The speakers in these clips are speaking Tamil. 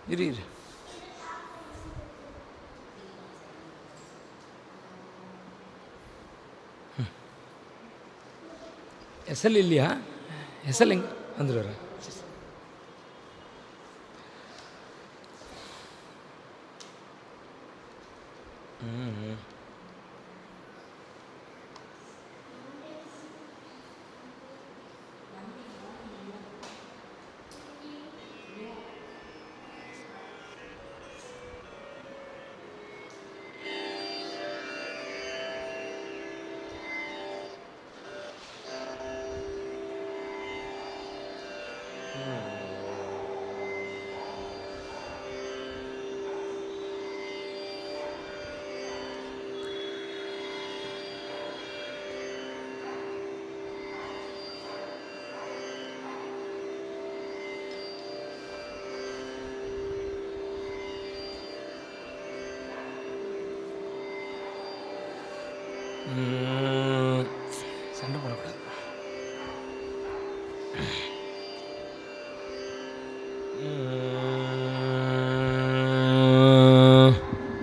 இரு இரு எஸ்எல் இல்லையா எஸ்எல் எங்க வந்துட்டு வரேன் ம், சண்டை போடக்கூடாது ம்.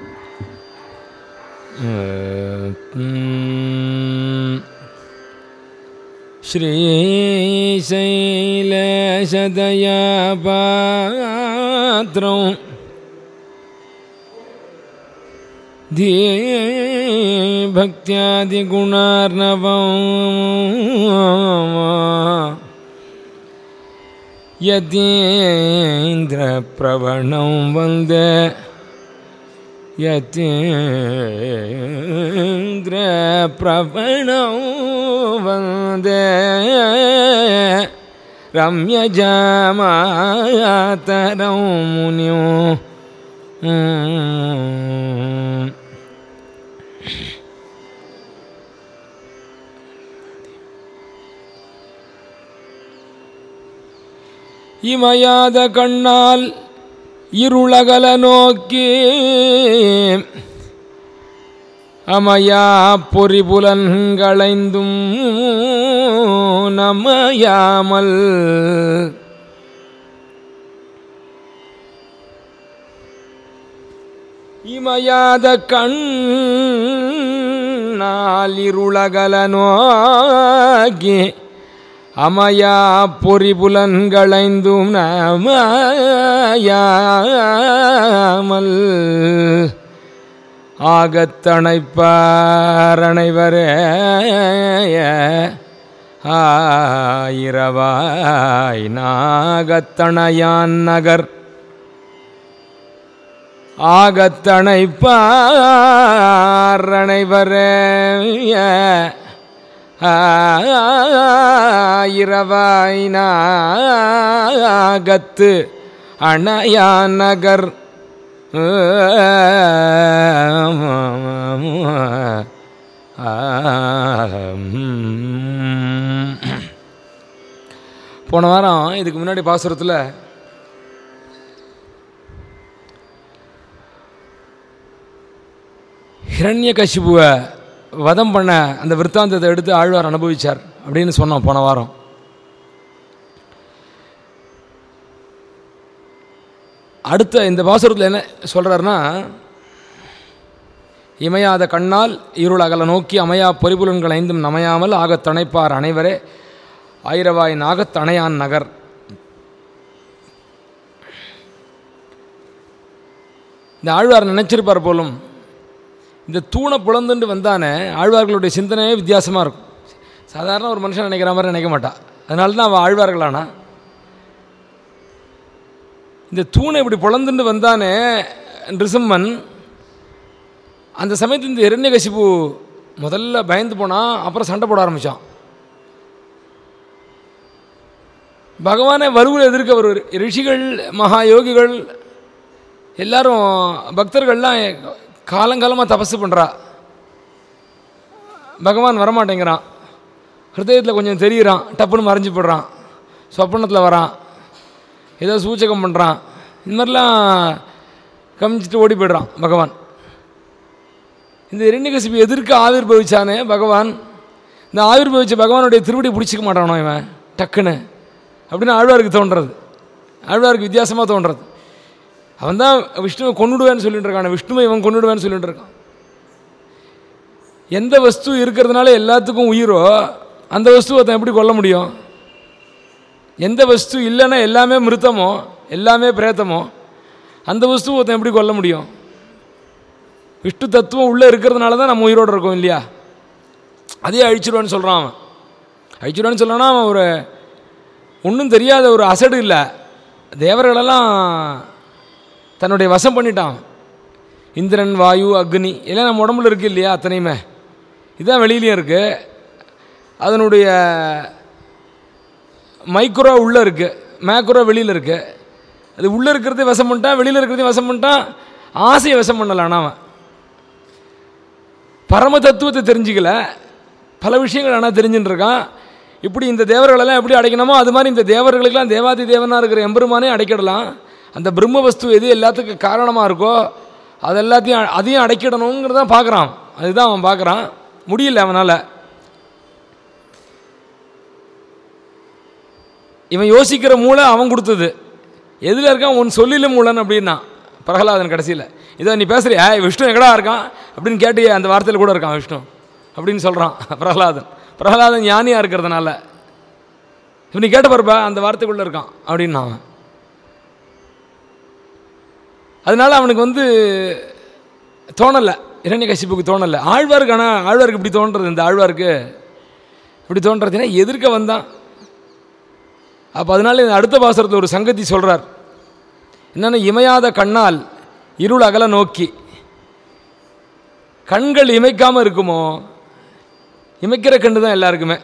ம். श्रीशैलशदया पात्रम् भक्त्यादिगुणार्णवम् यतीन्द्रप्रवणं वन्दे यतीन्द्रप्रवणं वन्दे रम्यजामातरं मुनिं இமையாத கண்ணால் இருளகல நோக்கி அமையா பொறிபுலன்களைந்தும் நமையாமல் இமையாத கண்ணால் இருளகல நோக்கி அமையா பொறிபுலன்களைந்தும் நமையாமல் ஆகத்தணைப்பாரணைவரே ஆயிரவாய் நாகத்தணையான் நகர் ஆகத்தணைப்பாரணைவரே ஆயிரவாய் நாகத்து அணையா நகர் போன வாரம் இதுக்கு முன்னாடி பாசுரத்தில் ஹிரண்ய கசிபுவை வதம் பண்ண அந்த விற்த்தாந்தத்தை எடுத்து ஆழ்வார் அனுபவிச்சார் அப்படின்னு சொன்னோம் போன வாரம் அடுத்த இந்த பாசுரத்தில் என்ன சொல்கிறாருன்னா இமையாத கண்ணால் இருள் அகல நோக்கி அமையா பொறிபுலன்கள் ஐந்தும் நமையாமல் ஆகத் தணைப்பார் அனைவரே ஆயிரவாய் நாகத்தணையான் நகர் இந்த ஆழ்வார் நினைச்சிருப்பார் போலும் இந்த தூணை புலந்துண்டு வந்தானே ஆழ்வார்களுடைய சிந்தனையே வித்தியாசமாக இருக்கும் சாதாரண ஒரு மனுஷன் நினைக்கிற மாதிரி நினைக்க மாட்டா அதனால தான் அவள் ஆழ்வார்களானா இந்த தூணை இப்படி புலந்துண்டு வந்தானே நிருசிம்மன் அந்த சமயத்தில் இந்த இரண்யகசிபு முதல்ல பயந்து போனான் அப்புறம் சண்டை போட ஆரம்பித்தான் பகவானே வருவில் எதிர்க்க வருவார் ரிஷிகள் மகா யோகிகள் எல்லாரும் பக்தர்கள்லாம் காலங்காலமாக தபசு பண்ணுறா பகவான் வரமாட்டேங்கிறான் ஹிருதயத்தில் கொஞ்சம் தெரியுறான் டப்புன்னு மறைஞ்சு போடுறான் சொப்பனத்தில் வரான் ஏதோ சூச்சகம் பண்ணுறான் இந்த மாதிரிலாம் கமிச்சிட்டு ஓடி போய்ட்றான் பகவான் இந்த இரண்யகசிபி எதிர்க்க ஆவிர்பவிச்சானே பகவான் இந்த ஆவிர்பவிச்ச பகவானுடைய திருவடி பிடிச்சிக்க மாட்டானோ இவன் டக்குன்னு அப்படின்னு ஆழ்வாருக்கு தோன்றது ஆழ்வாருக்கு வித்தியாசமாக தோன்றது அவன் தான் விஷ்ணுவை கொண்டுடுவேன்னு சொல்லிட்டு இருக்கான் விஷ்ணுவை இவன் கொண்டுடுவேன்னு சொல்லிட்டு இருக்கான் எந்த வஸ்து இருக்கிறதுனால எல்லாத்துக்கும் உயிரோ அந்த வஸ்து ஒருத்தன் எப்படி கொல்ல முடியும் எந்த வஸ்து இல்லைன்னா எல்லாமே மிருத்தமோ எல்லாமே பிரேத்தமோ அந்த வஸ்து ஒருத்தன் எப்படி கொல்ல முடியும் விஷ்ணு தத்துவம் உள்ளே இருக்கிறதுனால தான் நம்ம உயிரோடு இருக்கோம் இல்லையா அதே அழிச்சிடுவான்னு சொல்கிறான் அவன் அழிச்சிடுவான்னு சொல்கிறான்னா அவன் ஒரு ஒன்றும் தெரியாத ஒரு அசடு இல்லை தேவர்களெல்லாம் தன்னுடைய வசம் பண்ணிட்டான் இந்திரன் வாயு அக்னி எல்லாம் நம்ம உடம்புல இருக்குது இல்லையா அத்தனையுமே இதுதான் வெளியிலையும் இருக்குது அதனுடைய மைக்ரோ உள்ளே இருக்குது மேக்ரோ வெளியில் இருக்குது அது உள்ளே இருக்கிறதே வசம் பண்ணிட்டான் வெளியில் இருக்கிறதையும் வசம் பண்ணிட்டான் ஆசையை வசம் பண்ணலான் அவன் பரம தத்துவத்தை தெரிஞ்சுக்கல பல விஷயங்கள் ஆனால் தெரிஞ்சுட்டு இருக்கான் இப்படி இந்த தேவர்களெல்லாம் எப்படி அடைக்கணுமோ அது மாதிரி இந்த தேவர்களுக்கெல்லாம் தேவாதி தேவனாக இருக்கிற எம்பெருமானே அடைக்கிடலாம் அந்த பிரம்ம வஸ்து எது எல்லாத்துக்கும் காரணமாக இருக்கோ அது எல்லாத்தையும் அதையும் அடைக்கிடணுங்கிறதான் பார்க்குறான் அதுதான் அவன் பார்க்குறான் முடியல அவனால் இவன் யோசிக்கிற மூளை அவன் கொடுத்தது எதில் இருக்கான் உன் சொல்லில மூலன் அப்படின்னா பிரகலாதன் கடைசியில் இதை நீ பேசுறியா விஷ்ணு எங்கடா இருக்கான் அப்படின்னு கேட்டியே அந்த வார்த்தையில் கூட இருக்கான் விஷ்ணு அப்படின்னு சொல்கிறான் பிரகலாதன் பிரகலாதன் ஞானியாக இருக்கிறதுனால இப்போ நீ கேட்ட பாருப்பா அந்த வார்த்தைக்குள்ளே இருக்கான் அப்படின்னு அவன் அதனால அவனுக்கு வந்து தோணலை இரண்ய கசிப்புக்கு தோணலை ஆழ்வாருக்கு ஆனால் ஆழ்வாருக்கு இப்படி தோன்றது இந்த ஆழ்வாருக்கு இப்படி தோன்றதுன்னா எதிர்க்க வந்தான் அப்போ அதனால இந்த அடுத்த பாசரத்தில் ஒரு சங்கதி சொல்கிறார் என்னென்ன இமையாத கண்ணால் இருள் அகல நோக்கி கண்கள் இமைக்காமல் இருக்குமோ இமைக்கிற கண்டு தான் எல்லாருக்குமே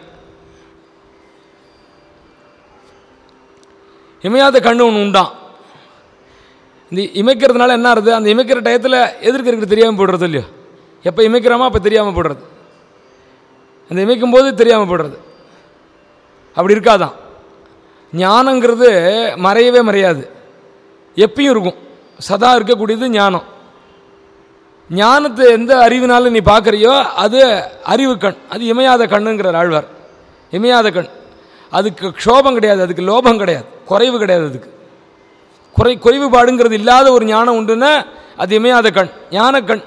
இமையாத கண்ணு ஒன்று உண்டான் இந்த இமைக்கிறதுனால என்ன ஆகுது அந்த இமைக்கிற டயத்தில் எதிர்க்க இருக்கிறது தெரியாமல் போடுறது இல்லையோ எப்போ இமைக்கிறோமோ அப்போ தெரியாமல் போடுறது அந்த இமைக்கும் போது தெரியாமல் போடுறது அப்படி இருக்காதான் ஞானங்கிறது மறையவே மறையாது எப்பயும் இருக்கும் சதா இருக்கக்கூடியது ஞானம் ஞானத்தை எந்த அறிவினாலும் நீ பார்க்குறியோ அது அறிவு கண் அது இமையாத கண்ணுங்கிறார் ஆழ்வார் இமையாத கண் அதுக்கு க்ஷோபம் கிடையாது அதுக்கு லோபம் கிடையாது குறைவு கிடையாது அதுக்கு குறை குறைவுபாடுங்கிறது இல்லாத ஒரு ஞானம் உண்டுன்னா அது இமையாத கண் ஞான கண்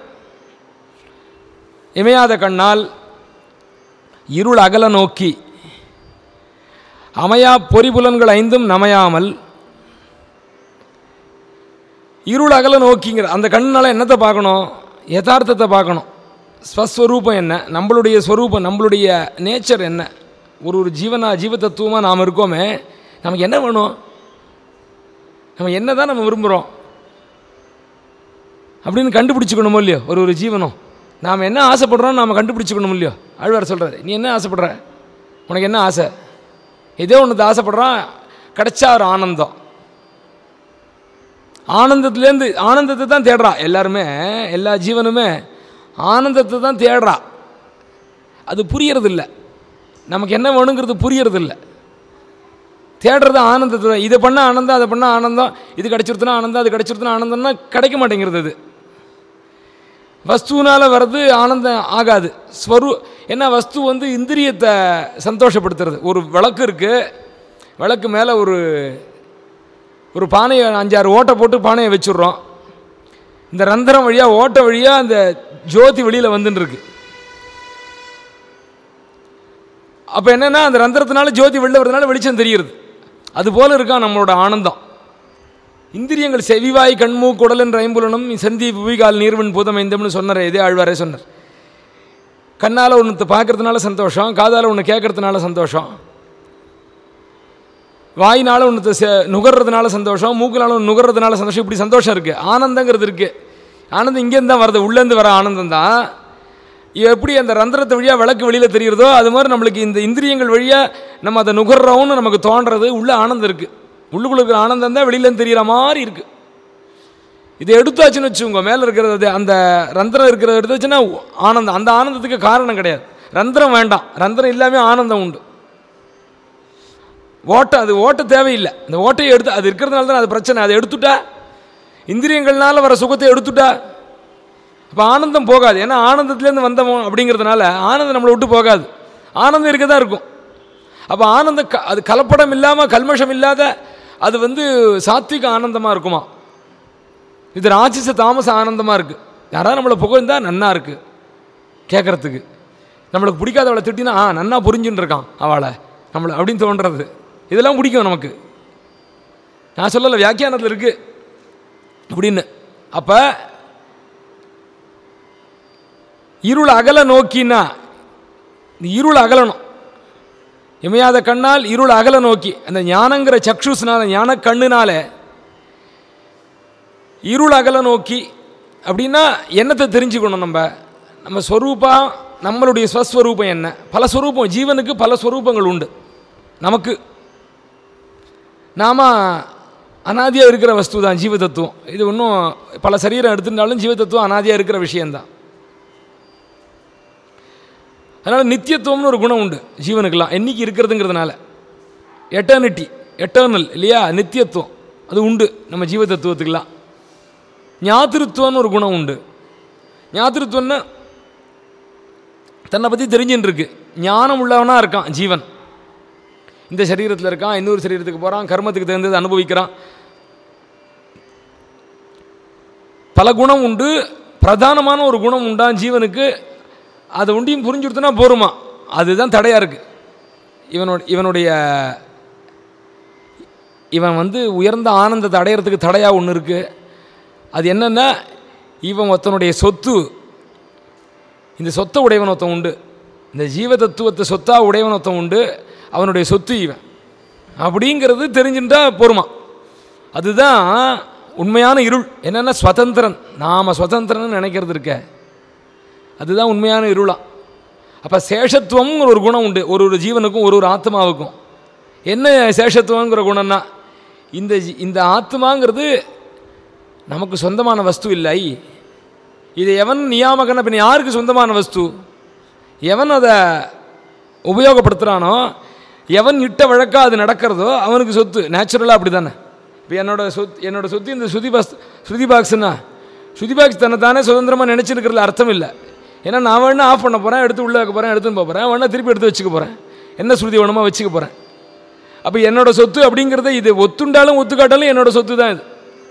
இமையாத கண்ணால் இருள் அகல நோக்கி அமையா பொறிபுலன்கள் ஐந்தும் நமையாமல் இருள் அகல நோக்கிங்கிற அந்த கண்ணால் என்னத்தை பார்க்கணும் யதார்த்தத்தை பார்க்கணும் ஸ்வஸ்வரூபம் என்ன நம்மளுடைய ஸ்வரூபம் நம்மளுடைய நேச்சர் என்ன ஒரு ஒரு ஜீவனா ஜீவ தத்துவமாக நாம் இருக்கோமே நமக்கு என்ன வேணும் நம்ம என்ன தான் நம்ம விரும்புகிறோம் அப்படின்னு கண்டுபிடிச்சிக்கணுமோ இல்லையோ ஒரு ஒரு ஜீவனம் நாம் என்ன ஆசைப்படுறோம் நாம் கண்டுபிடிச்சிக்கணும் இல்லையோ ஆழ்வார் சொல்கிறாரு நீ என்ன ஆசைப்படுற உனக்கு என்ன ஆசை ஏதோ ஒன்று ஆசைப்படுறான் கிடைச்சா ஒரு ஆனந்தம் ஆனந்தத்துலேருந்து ஆனந்தத்தை தான் தேடுறா எல்லாருமே எல்லா ஜீவனுமே ஆனந்தத்தை தான் தேடுறா அது புரியறதில்ல நமக்கு என்ன வேணுங்கிறது புரியறதில்ல தேடுறது ஆனந்தத்தை தான் இதை பண்ணால் ஆனந்தம் அதை பண்ணால் ஆனந்தம் இது கிடச்சிருத்துனா ஆனந்தம் அது கிடச்சிருத்துனா ஆனந்தம்னா கிடைக்க மாட்டேங்கிறது அது வஸ்துனால் வர்றது ஆனந்தம் ஆகாது ஸ்வரு என்ன வஸ்து வந்து இந்திரியத்தை சந்தோஷப்படுத்துறது ஒரு விளக்கு இருக்குது விளக்கு மேலே ஒரு ஒரு பானையை அஞ்சாறு ஓட்டை போட்டு பானையை வச்சுடுறோம் இந்த ரந்திரம் வழியாக ஓட்டை வழியாக அந்த ஜோதி வெளியில் வந்துன்னு இருக்கு அப்போ என்னென்னா அந்த ரந்திரத்தினால ஜோதி வெளில வரதுனால வெளிச்சம் தெரியுது அது போல இருக்கா நம்மளோட ஆனந்தம் இந்திரியங்கள் செவிவாய் கண்மூ குடல் என்ற ஐம்புலனும் சந்தி புவிகால் நீர்வன் பூதமைந்தம்னு சொன்னார் இதே ஆழ்வாரே சொன்னார் கண்ணால் ஒன்று பார்க்கறதுனால சந்தோஷம் காதால் ஒன்று கேட்கறதுனால சந்தோஷம் வாயினால் ஒன்று நுகர்றதுனால சந்தோஷம் மூக்கினால ஒன்று நுகர்றதுனால சந்தோஷம் இப்படி சந்தோஷம் இருக்குது ஆனந்தங்கிறது இருக்குது ஆனந்தம் இங்கேருந்து தான் வருது உள்ளேருந்து வர ஆனந்தம் தான் எப்படி அந்த ரந்திரத்தை வழியாக விளக்கு வெளியில் தெரியுறதோ அது மாதிரி நம்மளுக்கு இந்த இந்திரியங்கள் வழியாக நம்ம அதை நுகர்றோம்னு நமக்கு தோன்றது உள்ளே ஆனந்தம் இருக்குது உள்ளுக்குள்ள இருக்கிற ஆனந்தம் தான் வெளியிலேருந்து தெரிகிற மாதிரி இருக்குது இதை எடுத்தாச்சுன்னு வச்சுக்கோங்க மேலே இருக்கிறது அந்த ரந்திரம் இருக்கிறத எடுத்தாச்சுன்னா ஆனந்தம் அந்த ஆனந்தத்துக்கு காரணம் கிடையாது ரந்திரம் வேண்டாம் ரந்திரம் இல்லாமல் ஆனந்தம் உண்டு ஓட்டை அது ஓட்ட தேவையில்லை இந்த ஓட்டையை எடுத்து அது இருக்கிறதுனால தான் அது பிரச்சனை அதை எடுத்துட்டா இந்திரியங்கள்னால வர சுகத்தை எடுத்துட்டா அப்போ ஆனந்தம் போகாது ஏன்னா ஆனந்தத்துலேருந்து வந்தோம் அப்படிங்கிறதுனால ஆனந்தம் நம்மளை விட்டு போகாது ஆனந்தம் இருக்க தான் இருக்கும் அப்போ ஆனந்தம் க அது கலப்படம் இல்லாமல் கல்மஷம் இல்லாத அது வந்து சாத்விக ஆனந்தமாக இருக்குமா இது ராட்சச தாமச ஆனந்தமாக இருக்குது யாராவது நம்மளை புகழ்ந்தா நன்னா இருக்குது கேட்குறதுக்கு நம்மளுக்கு பிடிக்காதவளை திட்டினா ஆ நன்னா புரிஞ்சுன்னு இருக்கான் அவளை நம்மளை அப்படின்னு தோன்றது இதெல்லாம் பிடிக்கும் நமக்கு நான் சொல்லலை வியாக்கியானத்தில் இருக்கு அப்படின்னு அப்போ இருள் அகல நோக்கினா இந்த இருள் அகலணும் இமையாத கண்ணால் இருள் அகல நோக்கி அந்த ஞானங்கிற சக்ஷுஸ்னால ஞான கண்ணுனால இருள் அகல நோக்கி அப்படின்னா என்னத்தை தெரிஞ்சுக்கணும் நம்ம நம்ம ஸ்வரூபா நம்மளுடைய ஸ்வஸ்வரூபம் என்ன பல ஸ்வரூபம் ஜீவனுக்கு பல ஸ்வரூபங்கள் உண்டு நமக்கு நாம அனாதியாக இருக்கிற வஸ்து தான் ஜீவ தத்துவம் இது ஒன்றும் பல சரீரம் எடுத்துட்டாலும் ஜீவ தத்துவம் அனாதியாக இருக்கிற விஷயந்தான் அதனால் நித்தியத்துவம்னு ஒரு குணம் உண்டு ஜீவனுக்கெல்லாம் என்னைக்கு இருக்கிறதுங்கிறதுனால எட்டர்னிட்டி எட்டர்னல் இல்லையா நித்தியத்துவம் அது உண்டு நம்ம ஜீவ தத்துவத்துக்கெல்லாம் ஞாத்திருத்துவம்னு ஒரு குணம் உண்டு ஞாத்திருத்துவம்னா தன்னை பற்றி தெரிஞ்சுன்னு இருக்கு ஞானம் உள்ளவனாக இருக்கான் ஜீவன் இந்த சரீரத்தில் இருக்கான் இன்னொரு சரீரத்துக்கு போகிறான் கர்மத்துக்கு தகுந்தது அனுபவிக்கிறான் பல குணம் உண்டு பிரதானமான ஒரு குணம் உண்டா ஜீவனுக்கு அதை உண்டியும் புரிஞ்சுடுத்துனா போருமா அதுதான் தடையாக இருக்குது இவனோட இவனுடைய இவன் வந்து உயர்ந்த ஆனந்தத்தை அடையிறதுக்கு தடையாக ஒன்று இருக்குது அது என்னென்னா இவன் ஒருத்தனுடைய சொத்து இந்த சொத்தை உடையவன் ஒருத்தன் உண்டு இந்த ஜீவ தத்துவத்தை சொத்தாக உடையவன் ஒருத்தன் உண்டு அவனுடைய சொத்து இவன் அப்படிங்கிறது தெரிஞ்சுட்டா போருமா அதுதான் உண்மையான இருள் என்னென்னா ஸ்வதந்திரன் நாம் சுதந்திரன்னு நினைக்கிறது இருக்க அதுதான் உண்மையான இருளா அப்போ சேஷத்துவம்ங்கிற ஒரு குணம் உண்டு ஒரு ஒரு ஜீவனுக்கும் ஒரு ஒரு ஆத்மாவுக்கும் என்ன சேஷத்துவங்கிற குணம்னா இந்த ஜி- இந்த ஆத்மாங்கிறது நமக்கு சொந்தமான வஸ்து இல்லை இது எவன் நியாமகன பின்ன யாருக்கு சொந்தமான வஸ்து எவன் அதை உபயோகப்படுத்துகிறானோ எவன் இட்ட வழக்கா அது நடக்கிறதோ அவனுக்கு சொத்து நேச்சுரலாக அப்படி தானே இப்போ என்னோட சொத் என்னோட சொத்து இந்த ஸ்ருதி பாஸ் ஸ்ருதி பாக்ஸ்னா ஸ்ருதி பாக்ஸ் தன்னை தானே சுதந்திரமாக நினச்சிருக்கிறதுல அர்த்தம் இல்லை ஏன்னா நான் வேணா ஆஃப் பண்ண போகிறேன் எடுத்து உள்ளே வைக்க போகிறேன் எடுத்துன்னு போக போகிறேன் வேணா திருப்பி எடுத்து வச்சுக்க போகிறேன் என்ன ஸ்ருதி வேணுமோ வச்சுக்க போகிறேன் அப்போ என்னோட சொத்து அப்படிங்கிறத இது ஒத்துண்டாலும் ஒத்துக்காட்டாலும் என்னோட சொத்து தான் இது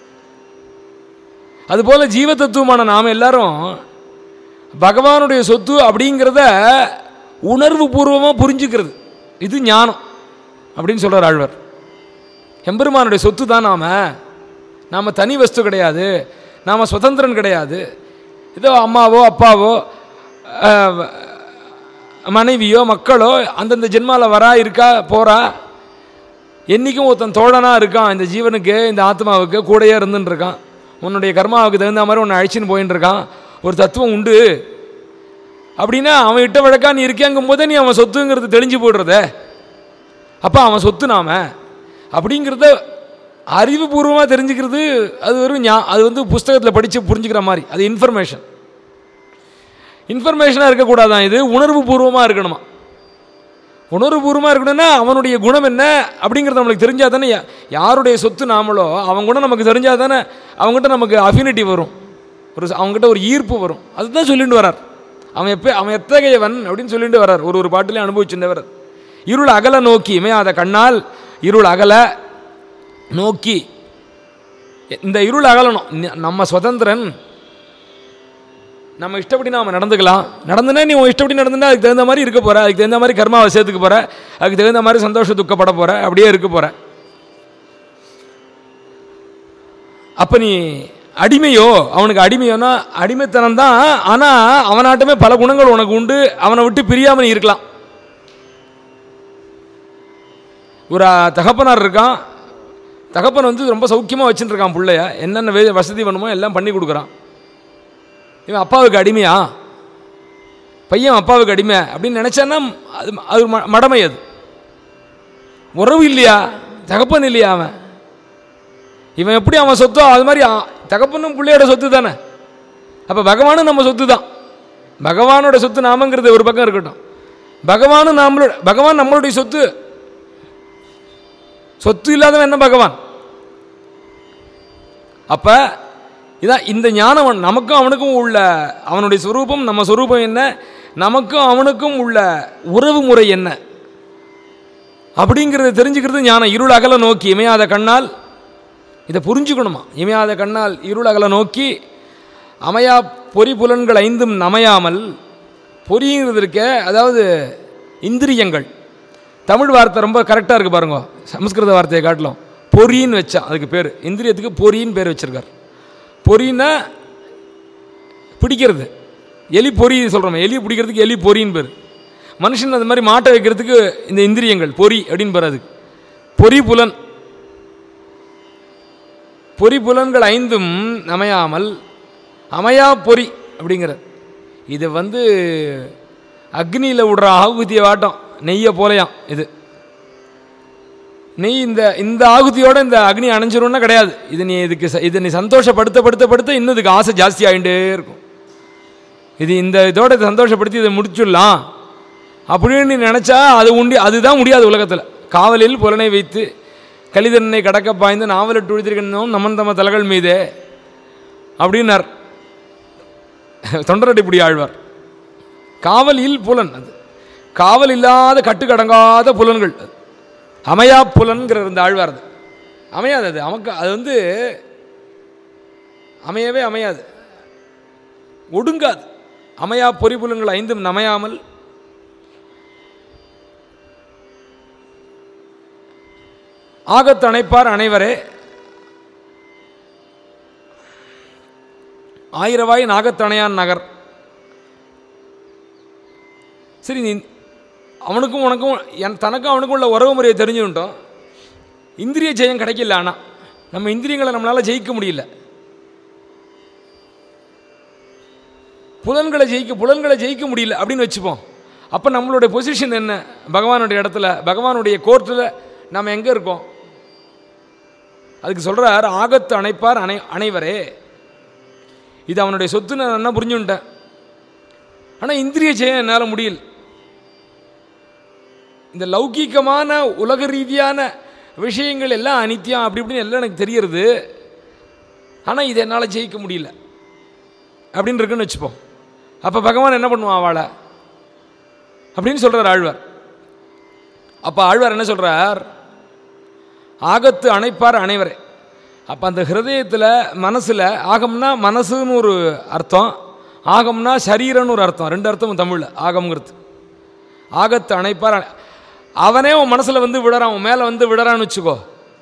அதுபோல் ஜீவ தத்துவமான நாம் எல்லாரும் பகவானுடைய சொத்து அப்படிங்கிறத உணர்வு பூர்வமாக புரிஞ்சுக்கிறது இது ஞானம் அப்படின்னு சொல்கிறார் ஆழ்வார் எம்பெருமானுடைய சொத்து தான் நாம் நாம் தனி வஸ்து கிடையாது நாம் சுதந்திரன் கிடையாது ஏதோ அம்மாவோ அப்பாவோ அஹ், மனைவியோ மக்களோ அந்தந்த ஜென்மாவில் வரா இருக்கா போகிறா என்றைக்கும் ஒருத்தன் தோழனாக இருக்கான் இந்த ஜீவனுக்கு இந்த ஆத்மாவுக்கு கூடயே இருந்துன்னு இருக்கான் உன்னுடைய கர்மாவுக்கு தகுந்த மாதிரி உன்னை அழைச்சின்னு போயின்னு இருக்கான் ஒரு தத்துவம் உண்டு அப்படின்னா அவன் இட்ட வழக்கா நீ இருக்கேங்கும் போதே நீ அவன் சொத்துங்கிறது தெளிஞ்சு போடுறதே அப்போ அவன் சொத்து நாம அப்படிங்கிறத அறிவுபூர்வமாக தெரிஞ்சுக்கிறது அது வெறும் ஞா அது வந்து புஸ்தகத்தில் படித்து புரிஞ்சுக்கிற மாதிரி அது இன்ஃபர்மேஷன் இன்ஃபர்மேஷனாக இருக்கக்கூடாதான் இது உணர்வு பூர்வமாக இருக்கணுமா உணர்வுபூர்வமாக இருக்கணும்னா அவனுடைய குணம் என்ன அப்படிங்கிறது நம்மளுக்கு தெரிஞ்சால் தானே யா- யாருடைய சொத்து நாமளோ அவன் குணம் நமக்கு தெரிஞ்சால் தானே அவங்ககிட்ட நமக்கு அஃபினிட்டி வரும் ஒரு ச- அவங்ககிட்ட ஒரு ஈர்ப்பு வரும் அதுதான் சொல்லிட்டு வரார் அவன் எப்போ அவன் எத்தகையவன் அப்படின்னு சொல்லிட்டு வரார் ஒரு ஒரு பாட்டிலையும் அனுபவிச்சுட்டவர் இருள் அகல நோக்கி இமையாத கண்ணால் இருள் அகல நோக்கி இந்த இருள் அகலணும் ந- நம்ம சுதந்திரன் நம்ம இஷ்டப்படி நாம நடந்துக்கலாம் நடந்துனா நீ உன் இஷ்டப்படி நடந்துனா அதுக்கு தகுந்த மாதிரி இருக்க போற அதுக்கு தகுந்த மாதிரி கர்மாவை சேர்த்துக்க போற அதுக்கு தகுந்த மாதிரி சந்தோஷ துக்கப்பட போற அப்படியே இருக்க போற அப்ப நீ அடிமையோ அவனுக்கு அடிமையோனா அடிமைத்தனம் தான் ஆனா அவனாட்டமே பல குணங்கள் உனக்கு உண்டு அவனை விட்டு பிரியாம நீ இருக்கலாம் ஒரு தகப்பனார் இருக்கான் தகப்பன் வந்து ரொம்ப சௌக்கியமாக வச்சுட்டு இருக்கான் பிள்ளைய என்னென்ன வே வசதி வேணுமோ எல்லாம் பண்ணி கொடுக்குறான் இவன் அப்பாவுக்கு அடிமையா பையன் அப்பாவுக்கு அடிமை அப்படின்னு நினச்சான்னா அது அது ம- மடமை அது உறவு இல்லையா தகப்பன் இல்லையா அவன் இவன் எப்படி அவன் சொத்தோ அது மாதிரி அ- தகப்பனும் பிள்ளையோட சொத்து தானே அப்போ பகவானும் நம்ம சொத்து தான் பகவானோட சொத்து நாமங்கிறது ஒரு பக்கம் இருக்கட்டும் பகவானும் நம்மளோட பகவான் நம்மளுடைய சொத்து சொத்து இல்லாதவன் என்ன பகவான் அப்ப இதான் இந்த ஞானம் நமக்கும் அவனுக்கும் உள்ள அவனுடைய சொரூபம் நம்ம சொரூபம் என்ன நமக்கும் அவனுக்கும் உள்ள உறவு முறை என்ன அப்படிங்கிறத தெரிஞ்சுக்கிறது ஞானம் இருள் அகல நோக்கி இமையாத கண்ணால் இதை புரிஞ்சுக்கணுமா இமையாத கண்ணால் இருளகல நோக்கி அமையா பொறி புலன்கள் ஐந்தும் நமையாமல் பொறிங்கிறது இருக்க அதாவது இந்திரியங்கள் தமிழ் வார்த்தை ரொம்ப கரெக்டாக இருக்குது பாருங்க சமஸ்கிருத வார்த்தையை காட்டலாம் பொறின்னு வச்சா அதுக்கு பேர் இந்திரியத்துக்கு பொறின்னு பேர் வச்சிருக்கார் பொறின்னா பிடிக்கிறது எலி பொறி சொல்கிறோம் எலி பிடிக்கிறதுக்கு எலி பொறின்னு பேர் மனுஷன் அந்த மாதிரி மாட்டை வைக்கிறதுக்கு இந்த இந்திரியங்கள் பொறி அப்படின்னு பேர் அதுக்கு பொறி புலன் பொறி புலன்கள் ஐந்தும் அமையாமல் அமையா பொறி அப்படிங்கிறது இது வந்து அக்னியில் விடுற ஆகுதிய வாட்டம் நெய்யை போலையாம் இது நெய் இந்த இந்த ஆகுதியோட இந்த அக்னி அணைஞ்சிரும்னா கிடையாது இது நீ இதுக்கு ச- இதை நீ சந்தோஷப்படுத்த படுத்த படுத்த இன்னும் இதுக்கு ஆசை ஜாஸ்தி ஆகிட்டே இருக்கும் இது இந்த இதோட இதை சந்தோஷப்படுத்தி இதை முடிச்சிடலாம் அப்படின்னு நீ நினச்சா அது உண்டி அதுதான் முடியாது உலகத்தில் காவலில் புலனை வைத்து கலிதன்னை கடக்க பாய்ந்து நாவலிட்டு உழுதிருக்கணும் நமன் தம தலைகள் மீதே அப்படின்னார் தொண்டரடிப்புடி ஆழ்வார் காவலில் புலன் அது காவல் இல்லாத கட்டுக்கடங்காத புலன்கள் அது. அமையா புலன்கிற இந்த ஆழ்வார் அது அமையாது அது நமக்கு அது வந்து அமையவே அமையாது ஒடுங்காது அமையா பொறிபுலன்கள் ஐந்தும் நமையாமல் ஆகத் அணைப்பார் அனைவரே ஆயிரவாய் நாகத்தணையான் நகர் சரி நீ அவனுக்கும் உனக்கும் என் தனக்கும் அவனுக்கும் உள்ள உறவு முறையை தெரிஞ்சுக்கிட்டோம் இந்திரிய ஜெயம் கிடைக்கல ஆனால் நம்ம இந்திரியங்களை நம்மளால் ஜெயிக்க முடியல புலன்களை ஜெயிக்க புலன்களை ஜெயிக்க முடியல அப்படின்னு வச்சுப்போம் அப்போ நம்மளுடைய பொசிஷன் என்ன பகவானுடைய இடத்துல பகவானுடைய கோர்ட்டில் நம்ம எங்கே இருக்கோம் அதுக்கு சொல்கிறார் ஆகத்து அணைப்பார் அனை அனைவரே இது அவனுடைய சொத்து நான் என்ன புரிஞ்சுன்ட்டேன் ஆனால் இந்திரிய ஜெயம் என்னால் முடியல இந்த லௌகீகமான உலக ரீதியான விஷயங்கள் எல்லாம் அனித்தியம் அப்படி இப்படின்னு எல்லாம் எனக்கு தெரியறது ஆனால் இது என்னால் ஜெயிக்க முடியல அப்படின்னு இருக்குன்னு வச்சுப்போம் அப்போ பகவான் என்ன பண்ணுவான் அவளை அப்படின்னு சொல்கிறார் ஆழ்வார் அப்போ ஆழ்வார் என்ன சொல்கிறார் ஆகத்து அணைப்பார் அனைவரே அப்போ அந்த ஹிருதயத்தில் மனசில் ஆகம்னா மனசுன்னு ஒரு அர்த்தம் ஆகம்னா சரீரம்னு ஒரு அர்த்தம் ரெண்டு அர்த்தமும் தமிழில் ஆகம்ங்கிறது ஆகத்து அணைப்பார் அணை- அவனே உன் மனசில் வந்து விடறான் உன் மேலே வந்து விடறான்னு வச்சுக்கோ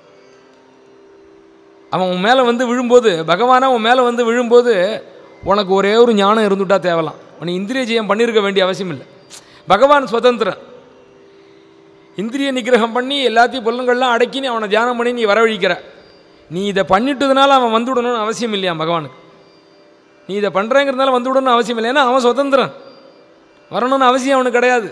அவன் உன் மேலே வந்து விழும்போது பகவானா உன் மேலே வந்து விழும்போது உனக்கு ஒரே ஒரு ஞானம் இருந்துட்டா தேவலாம் உனக்கு இந்திரிய ஜெயம் பண்ணியிருக்க வேண்டிய அவசியம் இல்லை பகவான் சுதந்திரன் இந்திரிய நிகிரகம் பண்ணி எல்லாத்தையும் பொருளுங்கள்லாம் அடக்கி நீ அவனை தியானம் பண்ணி நீ வரவழிக்கிற நீ இதை பண்ணிட்டதுனால அவன் வந்து விடணும்னு அவசியம் இல்லையா பகவானுக்கு நீ இதை பண்ணுறேங்கிறதுனால வந்து விடணும்னு அவசியம் இல்லை ஏன்னா அவன் சுதந்திரன் வரணும்னு அவசியம் அவனுக்கு கிடையாது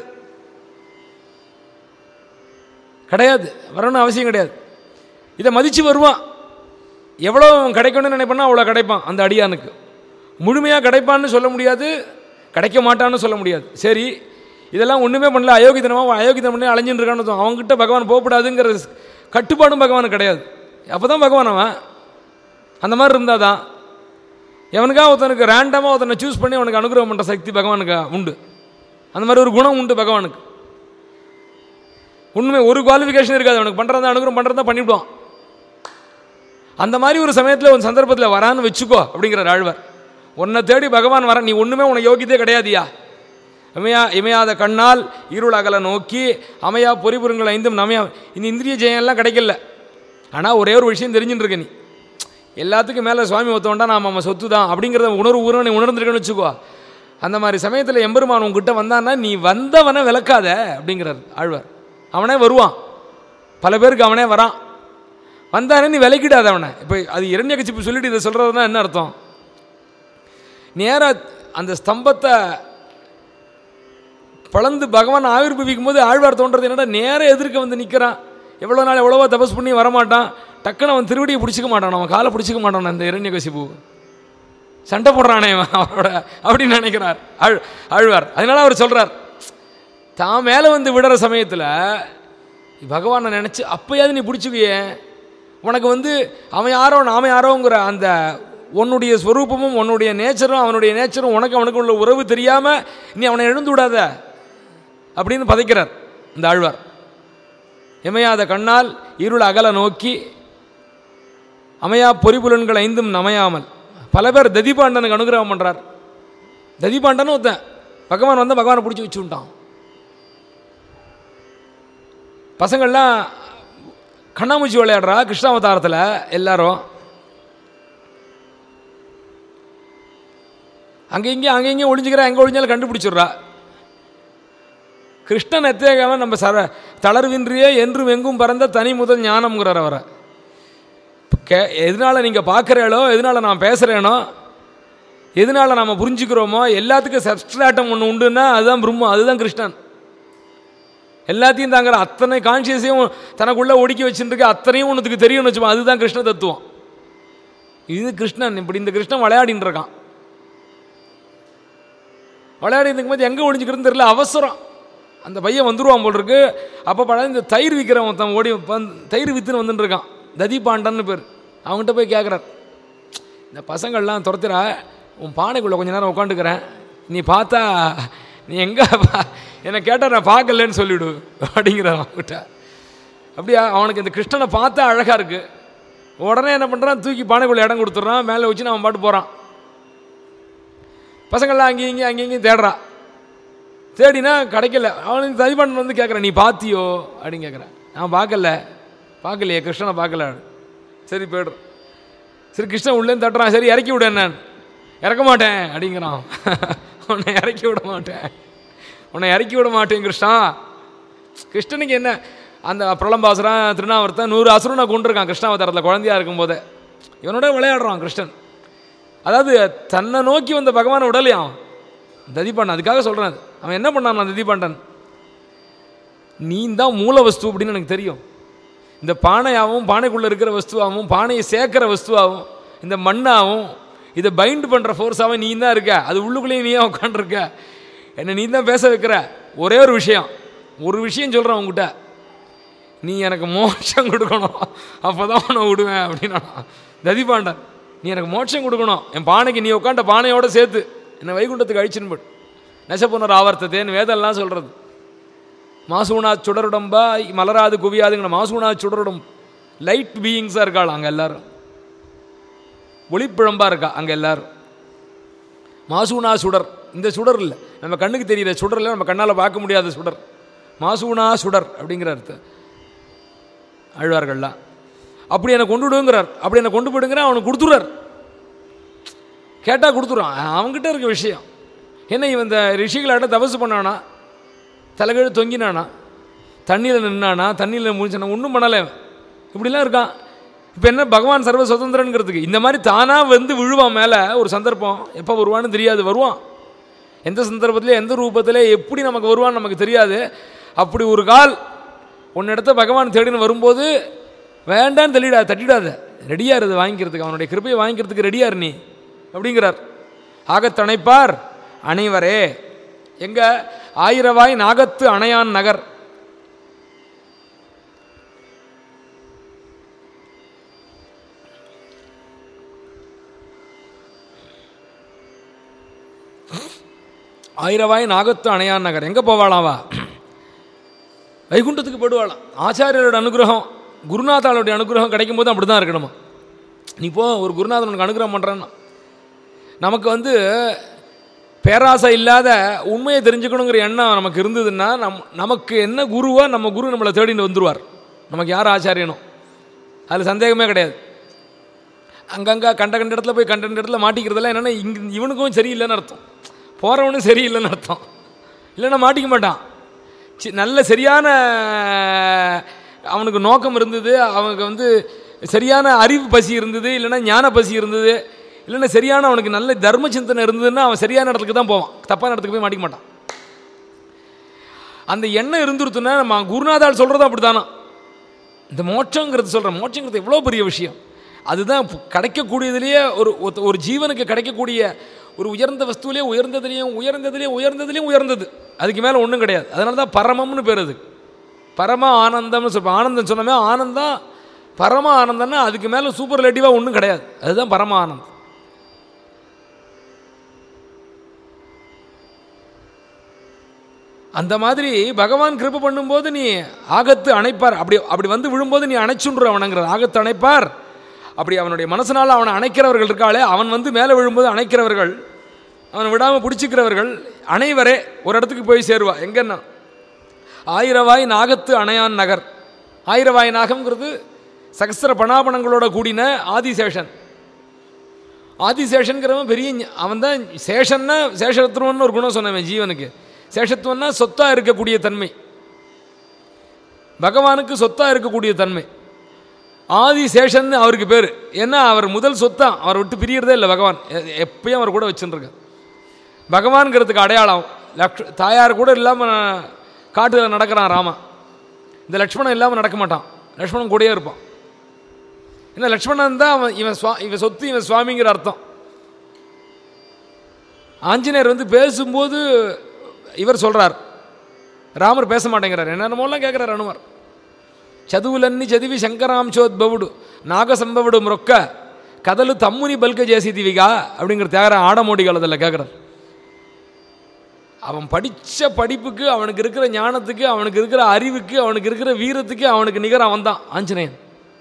கிடையாது வரணும்னு அவசியம் கிடையாது இதை மதித்து வருவான் எவ்வளோ அவன் கிடைக்கணும்னு நினைப்பானோ அவ்வளோ கிடைப்பான் அந்த அடியானுக்கு முழுமையாக கிடைப்பான்னு சொல்ல முடியாது கிடைக்க மாட்டான்னு சொல்ல முடியாது சரி இதெல்லாம் ஒன்றுமே பண்ணல அயோக்கியத்தனமாக அயோக்கியத்தனம் பண்ணி அலைஞ்சுட்டு இருக்கான்னு அர்த்தம். அவன்கிட்ட பகவான் போகக்கூடாதுங்கிற கட்டுப்பாடும் பகவானுக்கு கிடையாது அப்போ தான் பகவான் அவன் அந்த மாதிரி இருந்தால் தான் எவனுக்கா ஒருத்தனுக்கு ரேண்டமாக ஒருத்தனை சூஸ் பண்ணி அவனுக்கு அனுகிரகம் பண்ணுற சக்தி பகவானுக்கு உண்டு அந்த மாதிரி ஒரு குணம் உண்டு பகவானுக்கு உண்மை ஒரு குவாலிஃபிகேஷன் இருக்காது அவனுக்கு பண்ணுறதா அனுகிரகம் பண்ணுறதா பண்ணிவிடுவான் அந்த மாதிரி ஒரு சமயத்தில் ஒரு சந்தர்ப்பத்தில் வரான்னு வச்சுக்கோ அப்படிங்கிறார் ஆழ்வார் உன்னை தேடி பகவான் வர நீ ஒன்றுமே உனக்கு யோகியதே கிடையாதியா இமையா இமையாத கண்ணால் இருள் அகல நோக்கி அமையா பொறிபுறங்கள் ஐந்தும் நமையா இந்த இந்திரிய ஜெயம் எல்லாம் கிடைக்கல ஆனால் ஒரே ஒரு விஷயம் தெரிஞ்சுட்டு இருக்க நீ எல்லாத்துக்கும் மேலே சுவாமி ஒருத்தவன்டா நாம் நம்ம சொத்து தான் அப்படிங்கிறத உணர்வு உணர்வு நீ உணர்ந்துருக்கேன்னு வச்சுக்கோ அந்த மாதிரி சமயத்தில் எம்பெருமான் உங்ககிட்ட வந்தான்னா நீ வந்தவனை விளக்காத அப்படிங்கிறார் ஆழ்வார் அவனே வருவான் பல பேருக்கு அவனே வரான் வந்தானே நீ விலக்கிடாத அவனை இப்போ அது இரண்ய கட்சி சொல்லிட்டு இதை சொல்கிறதுனா என்ன அர்த்தம் நேராக அந்த ஸ்தம்பத்தை பழந்து பகவான் ஆவிர்பவிக்கும் போது ஆழ்வார் தோன்றது என்னடா நேராக எதிர்க்க வந்து நிற்கிறான் எவ்வளோ நாள் எவ்வளவோ தபஸ் பண்ணி வரமாட்டான் டக்குன்னு அவன் திருவடியை பிடிச்சிக்க மாட்டான் அவன் காலை பிடிச்சிக்க மாட்டான் அந்த இரண்யகசிபு சண்டை போடுறானே இவன் அவரோட அப்படின்னு நினைக்கிறார் ஆழ் ஆழ்வார் அதனால அவர் சொல்கிறார் தான் மேலே வந்து விடுற சமயத்தில் பகவானை நினச்சி அப்போயாவது நீ பிடிச்சிக்கியே உனக்கு வந்து அவன் யாரோ நாம யாரோங்கிற அந்த உன்னுடைய ஸ்வரூபமும் உன்னுடைய நேச்சரும் அவனுடைய நேச்சரும் உனக்கு அவனுக்கு உள்ள உறவு தெரியாமல் நீ அவனை எழுந்து விடாத அப்படின்னு பதைக்கிறார் இந்த ஆழ்வார் இமையாத கண்ணால் இருள் அகல நோக்கி அமையா பொறிபுலன்கள் ஐந்தும் நமையாமல் பல பேர் ததிபாண்டனுக்கு அனுகிரகம் பண்ணுறார் ததிபாண்டனும் ஒருத்தன் பகவான் வந்தால் பகவானை பிடிச்சி வச்சு விட்டான் பசங்கள்லாம் கண்ணாமூச்சி விளையாடுறா கிருஷ்ணாவதாரத்தில் எல்லாரும் அங்கே இங்கே அங்கே இங்கே ஒளிஞ்சுக்கிறா எங்கே ஒளிஞ்சாலும் கண்டுபிடிச்சிடுறா கிருஷ்ணன் எத்தேகாம நம்ம சர தளர்வின்றியே என்றும் எங்கும் பறந்த தனி முதல் ஞானம்ங்கிறார் அவரை கே எதனால் நீங்கள் பார்க்குறீங்களோ எதனால் நான் பேசுகிறேனோ எதனால் நம்ம புரிஞ்சுக்கிறோமோ எல்லாத்துக்கும் சப்ஸ்ட்ராட்டம் ஒன்று உண்டுன்னா அதுதான் பிரம்மம் அதுதான் கிருஷ்ணன் எல்லாத்தையும் தாங்கிற அத்தனை கான்சியஸையும் தனக்குள்ளே ஒடுக்கி வச்சுருக்கு அத்தனையும் ஒன்றுத்துக்கு தெரியும்னு வச்சுப்போம் அதுதான் கிருஷ்ண தத்துவம் இது கிருஷ்ணன் இப்படி இந்த கிருஷ்ணன் விளையாடின்னு இருக்கான் விளையாடிட்டு இருக்கும்போது எங்கே ஒழிஞ்சிக்கிறதுன்னு தெரியல அவசரம் அந்த பையன் வந்துருவான் போல் இருக்கு அப்போ படம் இந்த தயிர் விற்கிறவன் ஒருத்தன் ஓடி வந்து தயிர் விற்றுன்னு வந்துட்டு இருக்கான் ததி பாண்டன்னு பேர் அவங்ககிட்ட போய் கேட்குறார் இந்த பசங்கள்லாம் துரத்துறா உன் பானைக்குள்ளே கொஞ்ச நேரம் உட்காந்துக்கிறேன் நீ பார்த்தா நீ எங்கே என்னை கேட்டால் நான் பார்க்கலன்னு சொல்லிவிடு அப்படிங்கிறான் அவன்கிட்ட அப்படியா அவனுக்கு இந்த கிருஷ்ணனை பார்த்தா அழகாக இருக்குது உடனே என்ன பண்ணுறான் தூக்கி பானைக்குள்ளே இடம் கொடுத்துட்றான் மேலே வச்சு அவன் பாட்டு போகிறான் பசங்கள்லாம் அங்கேயும் இங்கேயும் அங்கேயும் இங்கேயும் தேடுறான் தேடினா கிடைக்கல அவனுக்கு ததிபாண்டன் வந்து கேட்குறேன் நீ பார்த்தியோ அப்படின்னு கேட்குறேன் நான் பார்க்கல பார்க்கலையே கிருஷ்ணனை பார்க்கல சரி போய்டுறோம் சரி கிருஷ்ணன் உள்ளேன்னு தட்டுறான் சரி இறக்கி விடு என்னன்னு இறக்க மாட்டேன் அப்படிங்கிறான் உன்னை இறக்கி விட மாட்டேன் உன்னை இறக்கி விட மாட்டேன் கிருஷ்ணா கிருஷ்ணனுக்கு என்ன அந்த பிரளம்பாசுரன் திருநாவர்த்தன் நூறு அசுரனை கொண்டிருக்கான் கிருஷ்ணாவதாரத்தில் குழந்தையா இருக்கும்போதே இவனோட விளையாடுறான் கிருஷ்ணன் அதாவது தன்னை நோக்கி வந்த பகவானை விடலையாம் ததிபாண்டன் அதுக்காக சொல்கிறேன் அவன் என்ன பண்ணான் ததிபாண்டன் நீ தான் மூல வஸ்து அப்படின்னு எனக்கு தெரியும் இந்த பானையாகவும் பானைக்குள்ளே இருக்கிற வஸ்துவாகவும் பானையை சேர்க்குற வஸ்துவாகவும் இந்த மண்ணாகவும் இதை பைண்ட் பண்ணுற ஃபோர்ஸாகவும் நீ தான் இருக்க அது உள்ளுக்குள்ளேயும் நீயே உட்காண்டிருக்க என்னை நீ தான் பேச வைக்கிற ஒரே ஒரு விஷயம் ஒரு விஷயம் சொல்கிறேன் உங்ககிட்ட நீ எனக்கு மோட்சம் கொடுக்கணும் அப்போ தான் உன்னை விடுவேன் அப்படின்னா ததிபாண்டன் நீ எனக்கு மோட்சம் கொடுக்கணும் என் பானைக்கு நீ உட்காண்ட பானையோட சேர்த்து என்னை வைகுண்டத்துக்கு அழிச்சுன்னு போடு நெசப்புனர் ஆவர்த்ததேன்னு வேதம்லாம் சொல்கிறது மாசூனா சுடருடம்பா மலராது குவியாதுங்கிற மாசூனா சுடருடம் லைட் பீயிங்ஸாக இருக்காள் அங்கே எல்லாரும் ஒளிப்பிழம்பா இருக்கா அங்கே எல்லாரும் மாசூனா சுடர் இந்த சுடர் இல்லை நம்ம கண்ணுக்கு தெரியிற சுடரில் நம்ம கண்ணால் பார்க்க முடியாத சுடர் மாசூனா சுடர் அப்படிங்கிற அர்த்தம் ஆழ்வார்கள்லாம் அப்படி என்னை கொண்டு விடுங்கிறார் அப்படி என்னை கொண்டு போயிடுங்கிற அவனுக்கு கொடுத்துறார் கேட்டால் கொடுத்துருவான் அவங்ககிட்ட இருக்க விஷயம் என்ன இவன் இந்த ரிஷிகளாட்ட தபசு பண்ணானா தலைகீழ தொங்கினானா தண்ணியில் நின்னானா தண்ணியில் முடிச்சானா ஒன்றும் பண்ணலை அவன் இப்படிலாம் இருக்கான் இப்போ என்ன பகவான் சர்வ சுதந்திரங்கிறதுக்கு இந்த மாதிரி தானாக வந்து விழுவான் மேலே ஒரு சந்தர்ப்பம் எப்போ வருவான்னு தெரியாது வருவான் எந்த சந்தர்ப்பத்தில் எந்த ரூபத்தில் எப்படி நமக்கு வருவான்னு நமக்கு தெரியாது அப்படி ஒரு கால் உன்னிடத்த பகவான் தேடின்னு வரும்போது வேண்டான்னு தள்ளிடா தட்டிடாத ரெடியாக இரு வாங்கிக்கிறதுக்கு அவனுடைய கிருப்பையை வாங்கிக்கிறதுக்கு ரெடியார் நீ அப்படிங்கிறார் ஆகத்தணைப்பார் அனைவரே எங்க ஆயிரவாய் நாகத்து அணையான் நகர் ஆயிரவாய் நாகத்து அணையான் நகர் எங்கே போவாளாவா வைகுண்டத்துக்கு போடுவாளாம் ஆச்சாரியரோட அனுகிரகம் குருநாதாளுடைய அனுகிரகம் கிடைக்கும் போது அப்படி தான் இருக்கணுமா நீ போ ஒரு குருநாதன் உனக்கு அனுகிரகம் பண்ணுறான்னா நமக்கு வந்து பேராசை இல்லாத உண்மையை தெரிஞ்சுக்கணுங்கிற எண்ணம் நமக்கு இருந்ததுன்னா நம் நமக்கு என்ன குருவோ நம்ம குரு நம்மளை தேடிட்டு வந்துடுவார் நமக்கு யார் ஆச்சாரியனோ அதில் சந்தேகமே கிடையாது அங்கங்கே கண்ட கண்ட இடத்துல போய் கண்ட கண்ட இடத்துல மாட்டிக்கிறதெல்லாம் என்னென்னா இங்க இவனுக்கும் சரியில்லைன்னு அர்த்தம் போகிறவனும் சரியில்லைன்னு அர்த்தம் இல்லைன்னா மாட்டிக்க மாட்டான் சி நல்ல சரியான அவனுக்கு நோக்கம் இருந்தது அவனுக்கு வந்து சரியான அறிவு பசி இருந்தது இல்லைன்னா ஞான பசி இருந்தது இல்லைன்னா சரியான அவனுக்கு நல்ல தர்ம சிந்தனை இருந்ததுன்னா அவன் சரியான இடத்துக்கு தான் போவான் தப்பான இடத்துக்கு போய் மாட்டிக்க மாட்டான் அந்த எண்ணம் இருந்துருத்துன்னா நம்ம குருநாதால் சொல்கிறதும் அப்படி தானே இந்த மோட்சங்கிறது சொல்கிறேன் மோட்சங்கிறது எவ்வளோ பெரிய விஷயம் அதுதான் கிடைக்கக்கூடியதுலேயே ஒரு ஒத்த- ஒரு ஜீவனுக்கு கிடைக்கக்கூடிய ஒரு உயர்ந்த வஸ்துவிலே உயர்ந்ததுலேயும் உயர்ந்ததுலேயும் உயர்ந்ததுலேயும் உயர்ந்தது அதுக்கு மேலே ஒன்றும் கிடையாது அதனால தான் பரமம்னு பேர் அது பரம ஆனந்தம்னு சொல்லுவோம் ஆனந்தம் சொன்னமே ஆனந்தம் பரம ஆனந்தம்னா அதுக்கு மேலே சூப்பர்லேட்டிவாக ஒன்றும் கிடையாது அதுதான் பரம ஆனந்தம் அந்த மாதிரி பகவான் கிருபை பண்ணும்போது நீ ஆகத்து அணைப்பார் அப்படி அப்படி வந்து விழும்போது நீ அணைச்சுன்ற அவனங்கிறார் ஆகத்து அணைப்பார் அப்படி அவனுடைய மனசனால் அவனை அணைக்கிறவர்கள் இருக்காளே அவன் வந்து மேலே விழும்போது அணைக்கிறவர்கள் அவனை விடாமல் பிடிச்சிக்கிறவர்கள் அனைவரே ஒரு இடத்துக்கு போய் சேருவா எங்கன்னா ஆயிரவாய் நாகத்து அணையான் நகர் ஆயிரவாய் நாகம்ங்கிறது சகஸ்திர பணாபணங்களோட கூடின ஆதிசேஷன் ஆதிசேஷன்கிறவன் பெரிய ஞ- அவன் தான் சேஷன்னா சேஷத்துவம்னு ஒரு குணம் சொன்னவன் ஜீவனுக்கு சேஷத்துவம்னா சொத்தாக இருக்கக்கூடிய தன்மை பகவானுக்கு சொத்தாக இருக்கக்கூடிய தன்மை ஆதிசேஷன் அவருக்கு பேர் ஏன்னா அவர் முதல் சொத்தான் அவர் விட்டு பிரியறதே இல்லை பகவான் எ- எப்பயும் அவர் கூட வச்சுருக்க பகவான்கிறதுக்கு அடையாளம் லக்ஷ் தாயார் கூட இல்லாமல் காட்டில் நடக்கிறான் ராமன் இந்த லக்ஷ்மணன் இல்லாமல் நடக்க மாட்டான் லக்ஷ்மணன் கூடயே இருப்பான் ஏன்னா லக்ஷ்மணன் தான் அவன் இவன் சுவா இவன் சொத்து இவன் சுவாமிங்கிற அர்த்தம் ஆஞ்சநேயர் வந்து பேசும்போது இவர் சொல்கிறார் ராமர் பேச மாட்டேங்கிறார் என்னென்னமோலாம் கேட்குறார் அனுமர் చదువులన్నీ చదివి శంకరాంశోద్భవుడు నాగసంభవుడు మ్రొక్క కథలు తమ్ముని బల్క చేసేదివిగా அப்படிங்கிற தியாகர ஆடமோடிகள் அதில் கேட்குறார் அவன் படித்த படிப்புக்கு அவனுக்கு இருக்கிற ஞானத்துக்கு அவனுக்கு இருக்கிற அறிவுக்கு அவனுக்கு இருக்கிற வீரத்துக்கு அவனுக்கு நிகர் அவன் தான் ஆஞ்சநேயன்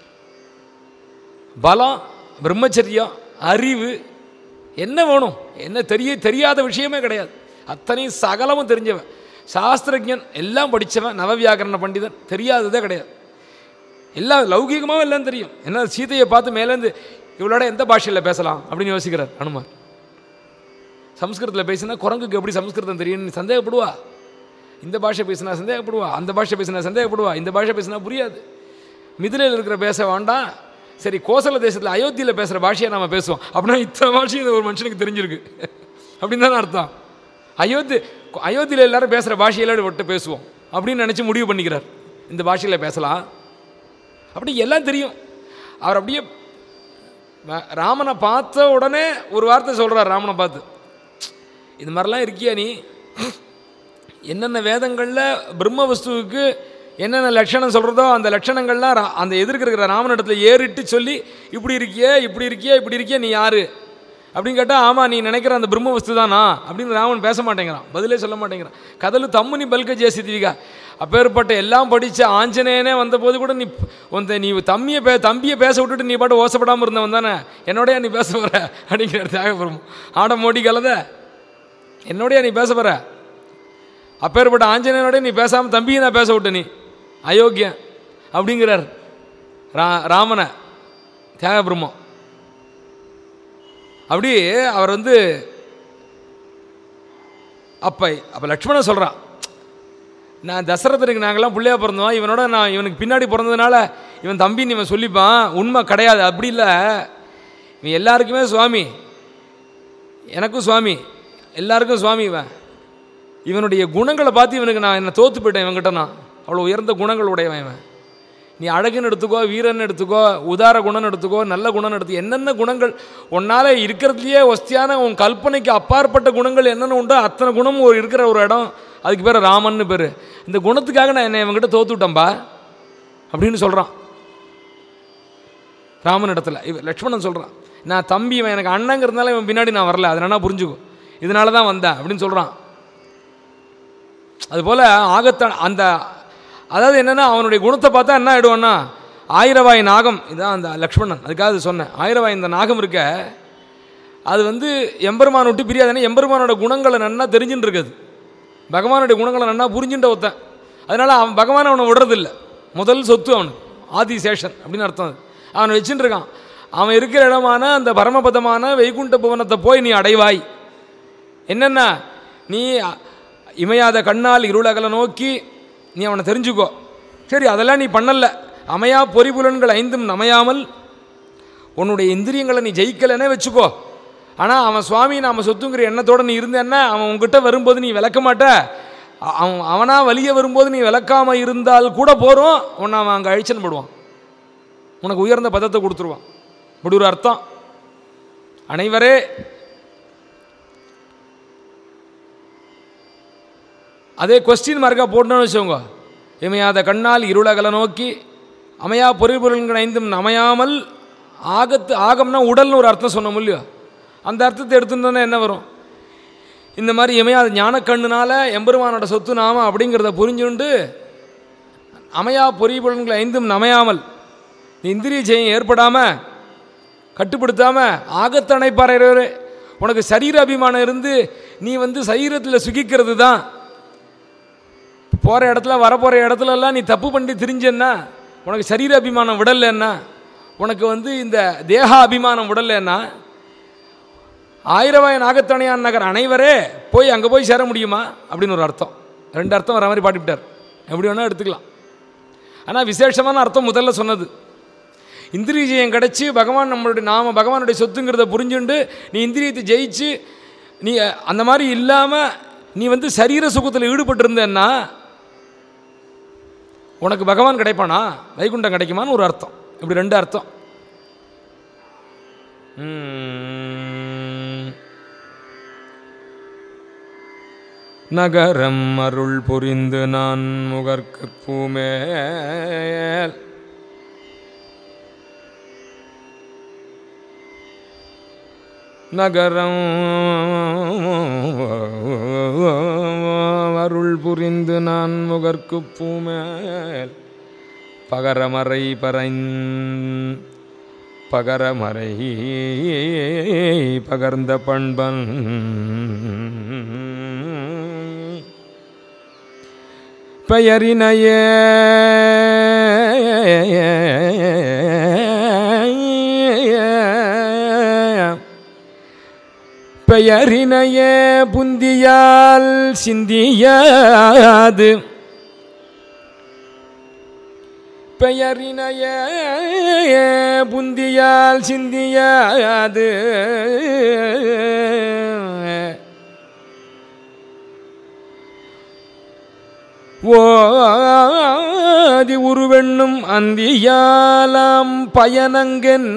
பலம் பிரம்மச்சரியம் அறிவு என்ன வேணும் என்ன தெரிய தெரியாத விஷயமே கிடையாது அத்தனையும் சகலமும் தெரிஞ்சவன் சாஸ்திரஜன் எல்லாம் படித்தவன் நவவியாகரண பண்டிதன் தெரியாததே கிடையாது எல்லாம் லௌகீகமாகவும் எல்லாம் தெரியும் என்ன சீதையை பார்த்து மேலேருந்து இவளோட எந்த பாஷையில் பேசலாம் அப்படின்னு யோசிக்கிறார் அனுமார் சம்ஸ்கிருதத்தில் பேசினா குரங்குக்கு எப்படி சம்ஸ்கிருதம் தெரியும்னு சந்தேகப்படுவா இந்த பாஷை பேசினா சந்தேகப்படுவா அந்த பாஷை பேசினா சந்தேகப்படுவா இந்த பாஷை பேசினா புரியாது மிதிலையில் இருக்கிற பேச வேண்டாம் சரி கோசல தேசத்தில் அயோத்தியில் பேசுகிற பாஷையை நாம பேசுவோம் அப்படின்னா இத்தனை பாஷையும் இந்த ஒரு மனுஷனுக்கு தெரிஞ்சிருக்கு அப்படின்னு தானே அர்த்தம் அயோத்தி அயோத்தியில் எல்லாரும் பேசுகிற பாஷையில விட்டு பேசுவோம் அப்படின்னு நினச்சி முடிவு பண்ணிக்கிறார் இந்த பாஷையில் பேசலாம் அப்படி எல்லாம் தெரியும் அவர் அப்படியே வ- ராமனை பார்த்த உடனே ஒரு வார்த்தை சொல்கிறார் ராமனை பார்த்து இது மாதிரிலாம் இருக்கியா நீ என்னென்ன வேதங்களில் பிரம்ம வஸ்துவுக்கு என்னென்ன லட்சணம் சொல்கிறதோ அந்த லட்சணங்கள்லாம் ரா- அந்த எதிர்க்க இருக்கிற ராமனிடத்தில் ஏறிட்டு சொல்லி இப்படி இருக்கியே இப்படி இருக்கியே இப்படி இருக்கியே நீ யாரு அப்படின்னு கேட்டால் ஆமாம் நீ நினைக்கிற அந்த பிரம்ம வஸ்து தானா அப்படின்னு ராமன் பேச மாட்டேங்கிறான் பதிலே சொல்ல மாட்டேங்கிறான் கதலு தம்முனி பல்க ஜேசிதிவிகா அப்பேற்பட்ட எல்லாம் படித்த ஆஞ்சநேயனே வந்தபோது கூட நீ உந்த நீ தம்பியை பே தம்பியை பேச விட்டுட்டு நீ பாட்டு ஓசப்படாமல் இருந்தவன் தானே என்னோடய நீ பேச போகிற அப்படிங்கிற தியாகபுரம் ஆட மோடி கலதை என்னோடய நீ பேச போகிற அப்பேற்பட்ட ஆஞ்சநேயனோட நீ பேசாமல் தம்பியை நான் பேச விட்ட நீ அயோக்கியன் அப்படிங்கிறார் ரா ராமனை தியாக பிரம்மம் அப்படி அவர் வந்து அப்போ அப்போ லக்ஷ்மணன் சொல்கிறான் நான் தசரதனுக்கு நாங்கள்லாம் பிள்ளையா பிறந்தோம் இவனோட நான் இவனுக்கு பின்னாடி பிறந்ததுனால இவன் தம்பின்னு இவன் சொல்லிப்பான் உண்மை கிடையாது அப்படி இல்லை இவன் எல்லாருக்குமே சுவாமி எனக்கும் சுவாமி எல்லாருக்கும் சுவாமி இவன் இவனுடைய குணங்களை பார்த்து இவனுக்கு நான் என்ன தோத்து போயிட்டேன் இவன்கிட்ட நான் அவ்வளோ உயர்ந்த குணங்கள் உடையவன் இவன் நீ அழகுன்னு எடுத்துக்கோ வீரன் எடுத்துக்கோ உதார குணம் எடுத்துக்கோ நல்ல குணம் எடுத்து என்னென்ன குணங்கள் உன்னால் இருக்கிறதுலையே ஒஸ்தியான உன் கல்பனைக்கு அப்பாற்பட்ட குணங்கள் என்னென்ன உண்டோ அத்தனை குணமும் ஒரு இருக்கிற ஒரு இடம் அதுக்கு பேர் ராமன்னு பேர் இந்த குணத்துக்காக நான் என்னை இவன்கிட்ட தோத்து விட்டேன்பா அப்படின்னு சொல்கிறான் ராமன் இடத்துல இவ லக்ஷ்மணன் சொல்கிறான் நான் தம்பி இவன் எனக்கு அண்ணங்கிறதுனால இவன் பின்னாடி நான் வரல அதை நான் புரிஞ்சுக்கோ இதனால தான் வந்தேன் அப்படின்னு சொல்கிறான் அதுபோல் ஆகத்த அந்த அதாவது என்னென்னா அவனுடைய குணத்தை பார்த்தா என்ன ஆகிடுவான்னா ஆயிரவாய் நாகம் இதான் அந்த லக்ஷ்மணன் அதுக்காக அது சொன்னேன் ஆயிரவாய் இந்த நாகம் இருக்க அது வந்து எம்பெருமான் விட்டு பிரியாதுன்னா எம்பெருமானோட குணங்களை நன்னா தெரிஞ்சுட்டு இருக்குது பகவானுடைய குணங்களை நன்னா புரிஞ்சுட்ட ஒருத்தன் அதனால் அவன் பகவான் அவனை விடுறதில்ல முதல் சொத்து அவனுக்கு ஆதிசேஷன் அப்படின்னு அர்த்தம் அது அவனை வச்சுட்டு இருக்கான் அவன் இருக்கிற இடமான அந்த பரமபதமான வைகுண்ட புவனத்தை போய் நீ அடைவாய் என்னென்ன நீ இமையாத கண்ணால் இருளகல நோக்கி நீ அவனை தெரிஞ்சுக்கோ சரி அதெல்லாம் நீ பண்ணல அமையா பொறிபுலன்கள் ஐந்தும் நமையாமல் உன்னுடைய இந்திரியங்களை நீ ஜெயிக்கலைன்னே வச்சுக்கோ ஆனால் அவன் சுவாமி நாம சொத்துங்கிற எண்ணத்தோடு நீ இருந்தேன்னா அவன் உங்ககிட்ட வரும்போது நீ விளக்க மாட்ட அ- அவன் அவனாக வலிய வரும்போது நீ விளக்காம இருந்தால் கூட போகிறோம் உன்னை அவன் அங்கே அழிச்சன் போடுவான் உனக்கு உயர்ந்த பதத்தை கொடுத்துருவான் இப்படி ஒரு அர்த்தம் அனைவரே அதே கொஸ்டின் மார்க்காக போட்டோன்னு வச்சுக்கோங்க இமையாத கண்ணால் இருளகல நோக்கி அமையா பொறிபொருள்கள் ஐந்தும் அமையாமல் ஆகத்து ஆகம்னா உடல்னு ஒரு அர்த்தம் சொன்னோம் இல்லையோ அந்த அர்த்தத்தை எடுத்துருந்தோன்னா என்ன வரும் இந்த மாதிரி இமையாத ஞானக்கண்ணுனால எம்பெருமானோட சொத்து நாம அப்படிங்கிறத புரிஞ்சுண்டு அமையா பொறிபொருள்கள் ஐந்தும் நமையாமல் நீ இந்திரிய ஜெயம் ஏற்படாமல் கட்டுப்படுத்தாமல் ஆகத்தணைப்பாறையவர் உனக்கு சரீர அபிமானம் இருந்து நீ வந்து சரீரத்தில் சுகிக்கிறது தான் போகிற இடத்துல வரப்போகிற இடத்துலலாம் நீ தப்பு பண்ணி திரிஞ்சேன்னா உனக்கு சரீர அபிமானம் விடலைன்னா உனக்கு வந்து இந்த தேக அபிமானம் விடலைன்னா ஆயிரவாய நாகத்தணையான் நகர் அனைவரே போய் அங்கே போய் சேர முடியுமா அப்படின்னு ஒரு அர்த்தம் ரெண்டு அர்த்தம் வர மாதிரி பாடிவிட்டார் எப்படி வேணால் எடுத்துக்கலாம் ஆனால் விசேஷமான அர்த்தம் முதல்ல சொன்னது இந்திரியஜயம் கிடச்சி பகவான் நம்மளுடைய நாம பகவானுடைய சொத்துங்கிறத புரிஞ்சுண்டு நீ இந்திரியத்தை ஜெயிச்சு நீ அந்த மாதிரி இல்லாமல் நீ வந்து சரீர சுகத்தில் ஈடுபட்டிருந்தேன்னா உனக்கு பகவான் கிடைப்பானா வைகுண்டம் கிடைக்குமான்னு ஒரு அர்த்தம் இப்படி ரெண்டு அர்த்தம் ம். நகரம் அருள் புரிந்து நான் முகர்க்கு பூமேல் நகரம் அருள் புரிந்து நான் முகர்க்கு பூமேல் பகரமறை பறைந் பகரமறை பகர்ந்த பண்பன் பெயரினையே பெயரினையே புந்தியால் சிந்தியாது பெயரினைய புந்தியால் சிந்தியாது ஓதி உருவெண்ணும் அந்தியாலாம் பயனங்கன்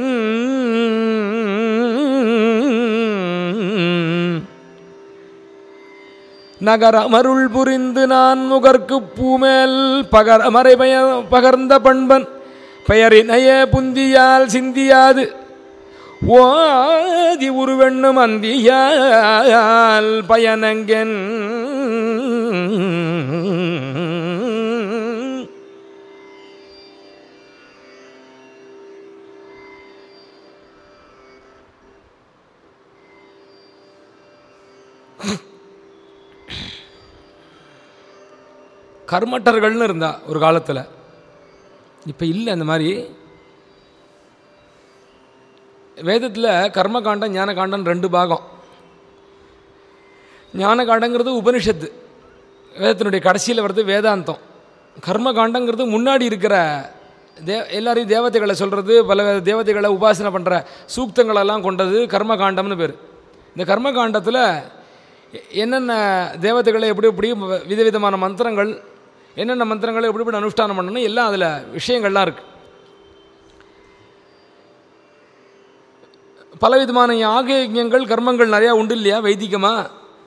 நகரமருள் புரிந்து நான் முகர்க்கு பூமேல் பகரமறை பய பகர்ந்த பண்பன் பெயரினைய புந்தியால் சிந்தியாது ஓதி உருவெண்ணும் அந்தியால் பயனங்கன் கர்மட்டர்கள்னு இருந்தா ஒரு காலத்தில் இப்போ இல்லை அந்த மாதிரி வேதத்தில் கர்மகாண்டம் ஞானகாண்டம் ரெண்டு பாகம் ஞானகாண்டங்கிறது உபனிஷத்து வேதத்தினுடைய கடைசியில் வர்றது வேதாந்தம் கர்மகாண்டங்கிறது முன்னாடி இருக்கிற தே எல்லாரையும் தேவதைகளை சொல்கிறது பல தேவதைகளை உபாசனை பண்ணுற சூக்தங்களெல்லாம் கொண்டது கர்மகாண்டம்னு பேர் இந்த கர்மகாண்டத்தில் என்னென்ன தேவதைகளை எப்படி எப்படி விதவிதமான மந்திரங்கள் என்னென்ன மந்திரங்களை எப்படி எப்படி அனுஷ்டானம் பண்ணணும் எல்லாம் அதில் விஷயங்கள்லாம் இருக்குது பலவிதமான யாக யஜ்ஞங்கள் கர்மங்கள் நிறையா உண்டு இல்லையா வைதிகமாக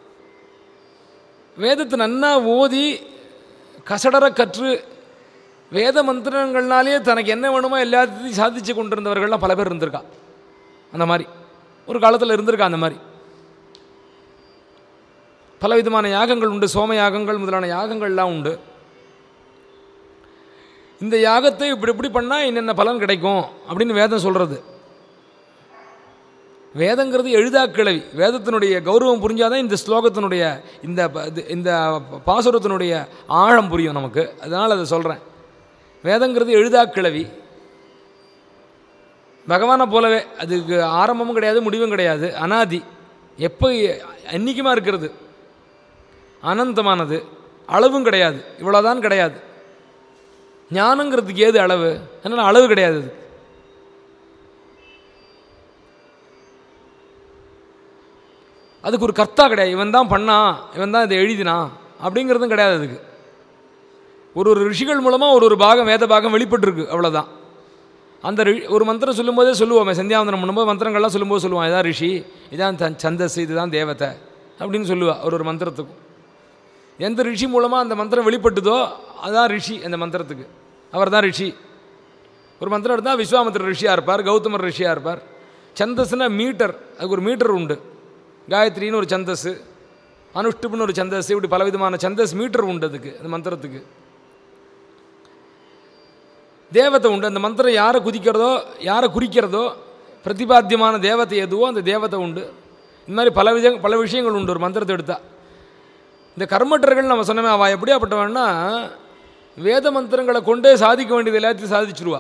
வேதத்தை நன்னா ஓதி கசடர கற்று வேத மந்திரங்கள்னாலே தனக்கு என்ன வேணுமோ எல்லாத்தையும் சாதிச்சு கொண்டிருந்தவர்கள்லாம் பல பேர் இருந்திருக்கா அந்த மாதிரி ஒரு காலத்தில் இருந்திருக்கா அந்த மாதிரி பலவிதமான யாகங்கள் உண்டு சோம யாகங்கள் முதலான யாகங்கள்லாம் உண்டு இந்த யாகத்தை இப்படி இப்படி பண்ணால் என்னென்ன பலன் கிடைக்கும் அப்படின்னு வேதம் சொல்கிறது வேதங்கிறது எழுதா கிளவி வேதத்தினுடைய கௌரவம் புரிஞ்சாதான் இந்த ஸ்லோகத்தினுடைய இந்த ப- இது- இந்த பாசுரத்தினுடைய ஆழம் புரியும் நமக்கு அதனால் அதை சொல்கிறேன் வேதங்கிறது எழுதா கிளவி பகவானை போலவே அதுக்கு ஆரம்பமும் கிடையாது முடிவும் கிடையாது அனாதி எப்போ என்றைக்குமா இருக்கிறது அனந்தமானது அளவும் கிடையாது இவ்வளோதான் கிடையாது ஞானங்கிறதுக்கு ஏது அளவு அதனால் அளவு கிடையாது அது அதுக்கு ஒரு கர்த்தா கிடையாது இவன் தான் பண்ணான் இவன் தான் இதை எழுதினான் அப்படிங்கிறதும் கிடையாது அதுக்கு ஒரு ஒரு ரிஷிகள் மூலமாக ஒரு ஒரு பாகம் வேத பாகம் வெளிப்பட்டிருக்கு அவ்வளோதான் அந்த ரி- ஒரு மந்திரம் சொல்லும்போதே சொல்லுவோமே சந்தியாவந்தனம் பண்ணும்போது மந்திரங்கள்லாம் சொல்லும்போது சொல்லுவான் இதான் ரிஷி இதான் தன் சந்தஸ் இதுதான் தேவதை அப்படின்னு சொல்லுவா ஒரு ஒரு மந்திரத்துக்கும் எந்த ரிஷி மூலமாக அந்த மந்திரம் வெளிப்பட்டுதோ அதான் ரிஷி அந்த மந்திரத்துக்கு அவர் தான் ரிஷி ஒரு மந்திரம் எடுத்தால் விஸ்வாமித்திர ரிஷியாக இருப்பார் கௌதமர் ரிஷியாக இருப்பார் சந்தஸ்னா மீட்டர் அதுக்கு ஒரு மீட்டர் உண்டு காயத்ரின்னு ஒரு சந்தஸ் அனுஷ்டுப்னு ஒரு சந்தஸ் இப்படி பலவிதமான சந்தஸ் மீட்டர் உண்டு அதுக்கு அந்த மந்திரத்துக்கு தேவதை உண்டு அந்த மந்திரம் யாரை குதிக்கிறதோ யாரை குறிக்கிறதோ பிரதிபாத்தியமான தேவதை எதுவோ அந்த தேவதை உண்டு இந்த மாதிரி பல வித பல விஷயங்கள் உண்டு ஒரு மந்திரத்தை எடுத்தா இந்த கர்மட்டர்கள் நம்ம சொன்னோமே அவள் எப்படியாப்பட்டவன்னா வேத மந்திரங்களை கொண்டே சாதிக்க வேண்டியது எல்லாத்தையும் சாதிச்சிருவா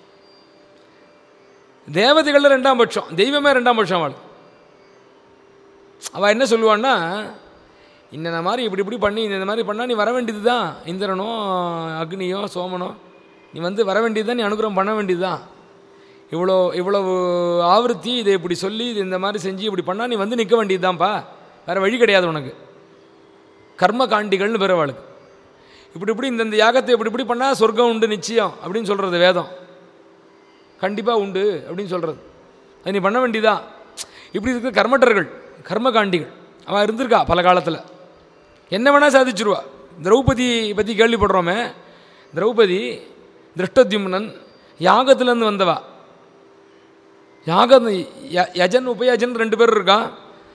தேவதைகளில் ரெண்டாம் பட்சம் தெய்வமே ரெண்டாம் பட்சம் அவள் அவள் என்ன சொல்லுவான்னா இந்த மாதிரி இப்படி இப்படி பண்ணி இந்த மாதிரி பண்ணால் நீ வர வேண்டியது தான் இந்திரனோ அக்னியோ சோமனோ நீ வந்து வர வேண்டியது தான் நீ அனுகிரகம் பண்ண வேண்டியது தான் இவ்வளோ இவ்வளவு ஆவருத்தி இதை இப்படி சொல்லி இது இந்த மாதிரி செஞ்சு இப்படி பண்ணால் நீ வந்து நிற்க வேண்டியது தான்ப்பா வேறு வழி கிடையாது உனக்கு கர்ம காண்டிகள்னு பேர் அவளுக்கு இப்படி இப்படி இந்த இந்த யாகத்தை இப்படி இப்படி பண்ணால் சொர்க்கம் உண்டு நிச்சயம் அப்படின்னு சொல்கிறது வேதம் கண்டிப்பாக உண்டு அப்படின்னு சொல்கிறது அது நீ பண்ண வேண்டியதா இப்படி இருக்கிற கர்மட்டர்கள் கர்மகாண்டிகள் அவன் இருந்திருக்கா பல காலத்தில் என்ன வேணால் சாதிச்சிருவா திரௌபதி பற்றி கேள்விப்படுறோமே திரௌபதி திருஷ்டத்யும்னன் யாகத்துலேருந்து வந்தவா யாக ய- யஜன் உபயஜன் ரெண்டு பேர் இருக்கான்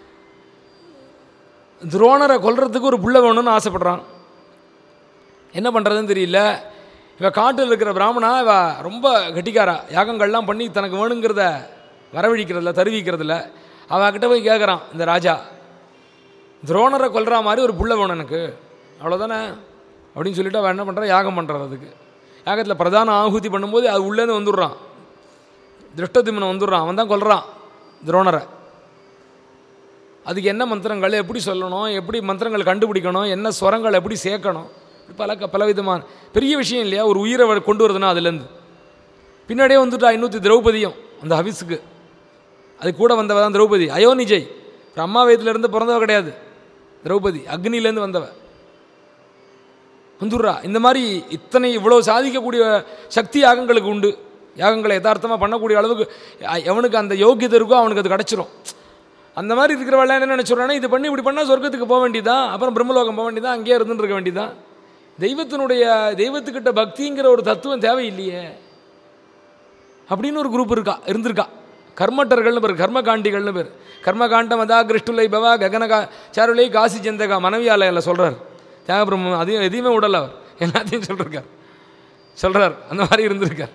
துரோணரை கொல்றதுக்கு ஒரு புள்ள வேணும்னு ஆசைப்படுறான் என்ன பண்ணுறதுன்னு தெரியல இவ காட்டில் இருக்கிற பிராமணா இவ ரொம்ப கெட்டிக்காரா யாகங்கள்லாம் பண்ணி தனக்கு வேணுங்கிறத வரவழிக்கிறதில்ல தருவிக்கிறதில்ல அவகிட்ட போய் கேட்குறான் இந்த ராஜா துரோணரை கொல்ற மாதிரி ஒரு புள்ள வேணும் எனக்கு அவ்வளோதானே அப்படின்னு சொல்லிட்டு அவன் என்ன பண்ணுறான் யாகம் பண்ணுறான் அதுக்கு யாகத்தில் பிரதான ஆகுதி பண்ணும்போது அது உள்ளேருந்து வந்துடுறான் திருஷ்டதிமனை வந்துடுறான் அவன் தான் கொல்றான் துரோணரை அதுக்கு என்ன மந்திரங்கள் எப்படி சொல்லணும் எப்படி மந்திரங்கள் கண்டுபிடிக்கணும் என்ன ஸ்வரங்கள் எப்படி சேர்க்கணும் இப்படி பல க- பலவிதமான பெரிய விஷயம் இல்லையா ஒரு உயிரை வ- கொண்டு வருதுன்னா அதுலேருந்து பின்னாடியே வந்துட்டா இன்னொருத்தி திரௌபதியும் அந்த ஹவிஸுக்கு அது கூட வந்தவ தான் திரௌபதி அயோனிஜை ஒரு அம்மா வயதுலேருந்து பிறந்தவ கிடையாது திரௌபதி அக்னிலேருந்து வந்தவ வந்துடுறா இந்த மாதிரி இத்தனை இவ்வளோ சாதிக்கக்கூடிய சக்தி யாகங்களுக்கு உண்டு யாகங்களை யதார்த்தமாக பண்ணக்கூடிய அளவுக்கு அ- எவனுக்கு அந்த யோகியதை இருக்கோ அவனுக்கு அது கிடச்சிரும் அந்த மாதிரி இருக்கிறவெல்லாம் என்ன நினச்சிடுறானா இது பண்ணி இப்படி பண்ணால் சொர்க்கத்துக்கு போக வேண்டியதான் அப்புறம் பிரம்மலோகம் போக வேண்டியதான் அங்கேயே இருந்துட்டு இருக்க வேண்டியதான் தெய்வத்தினுடைய தெய்வத்துக்கிட்ட பக்திங்கிற ஒரு தத்துவம் தேவையில்லையே அப்படின்னு ஒரு குரூப் இருக்கா இருந்திருக்கா கர்மட்டர்கள்னு பேர் கர்மகாண்டிகள்னு பேர் கர்மகாண்டம் அதா கிருஷ்டுலை பவா ககனகா சாருலை காசி சந்தகா மனைவியாலயில் சொல்கிறார் தியாகபிரம்ம அதையும் எதையுமே விடல அவர் எல்லாத்தையும் சொல்லிருக்கார் சொல்கிறார் அந்த மாதிரி இருந்திருக்கார்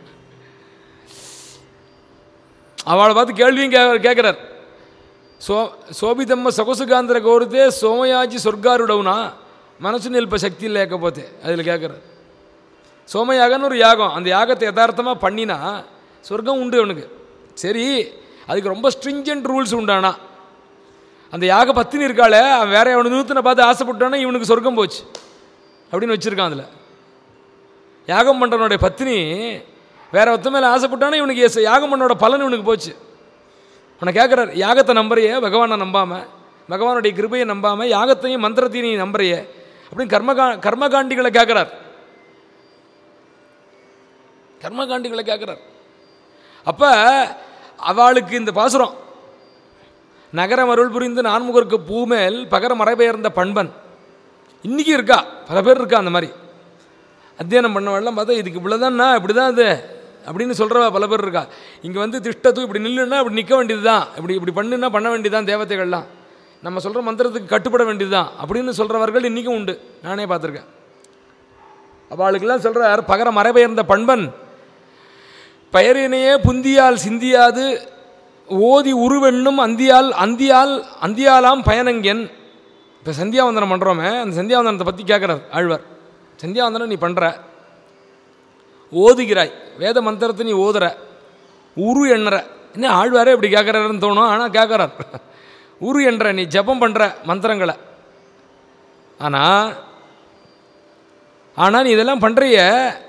அவளை பார்த்து கேள்வியும் கே கேட்குறார் సో శోభితమ్మ సొగసుగాంధ్ర కోరితే సోమయాజి స్వర్గారుడవునా మనసు నిల్ప శక్తి లేకపోతే அதில் கேட்குறார் சோமயாகன்னு ஒரு யாகம் அந்த யாகத்தை யதார்த்தமாக பண்ணினா சொர்க்கம் உண்டு அவனுக்கு சரி அதுக்கு ரொம்ப ஸ்ட்ரிஞ்சன்ட் ரூல்ஸ் உண்டானா அந்த யாக பத்தினி இருக்காளே அவன் வேற அவனை நூத்தனை பார்த்து ஆசைப்பட்டானா இவனுக்கு சொர்க்கம் போச்சு அப்படின்னு வச்சுருக்கான் அதில் யாகம் பண்ணுறவனுடைய பத்தினி வேற ஒருத்த மேலே ஆசைப்பட்டானா இவனுக்கு எஸ் யாகம் பண்ணோட பலன் இவனுக்கு போச்சு உன்னை கேட்குறாரு யாகத்தை நம்புறியே பகவானை நம்பாமல் பகவானுடைய கிருபையை நம்பாமல் யாகத்தையும் மந்திரத்தையும் நீ நம்புறியே அப்படின்னு கர்மகா கர்மகாண்டிகளை கேட்குறார் கர்மகாண்டிகளை கேட்குறார் அப்போ அவளுக்கு இந்த பாசுரம் நகரம் அருள் புரிந்து நான்முகருக்கு பூமேல் பகர மறைபெயர்ந்த பண்பன் இன்றைக்கி இருக்கா பல பேர் இருக்கா அந்த மாதிரி அத்தியனம் பண்ணவெல்லாம் பார்த்தா இதுக்கு இவ்வளோதான்னா இப்படி தான் இது அப்படின்னு சொல்கிறவ பல பேர் இருக்கா இங்கே வந்து திஷ்டத்து இப்படி நில்லுன்னா இப்படி நிற்க வேண்டியது தான் இப்படி இப்படி பண்ணுன்னா பண்ண வேண்டியதுதான் தேவதைகள்லாம் நம்ம சொல்கிற மந்திரத்துக்கு கட்டுப்பட வேண்டியது தான் அப்படின்னு சொல்கிறவர்கள் இன்றைக்கும் உண்டு நானே பார்த்துருக்கேன் அவளுக்கெல்லாம் சொல்கிறார் பகர மறைபெயர்ந்த பண்பன் பெயரினையே புந்தியால் சிந்தியாது ஓதி உருவெண்ணும் அந்தியால் அந்தியால் அந்தியாலாம் பயனங்கென் இப்போ சந்தியாவந்தனம் பண்ணுறோமே அந்த சந்தியாவந்தனத்தை பற்றி கேட்குறார் ஆழ்வார் சந்தியாவந்தனம் நீ பண்ணுற ஓதுகிறாய் வேத மந்திரத்தை நீ ஓதுற உரு எண்ணுற என்ன ஆழ்வாரே இப்படி கேட்குறாருன்னு தோணும் ஆனால் கேட்குறார் உரு என்ற நீ ஜெபம் பண்ணுற மந்திரங்களை ஆனால் ஆனால் நீ இதெல்லாம் பண்ணுறிய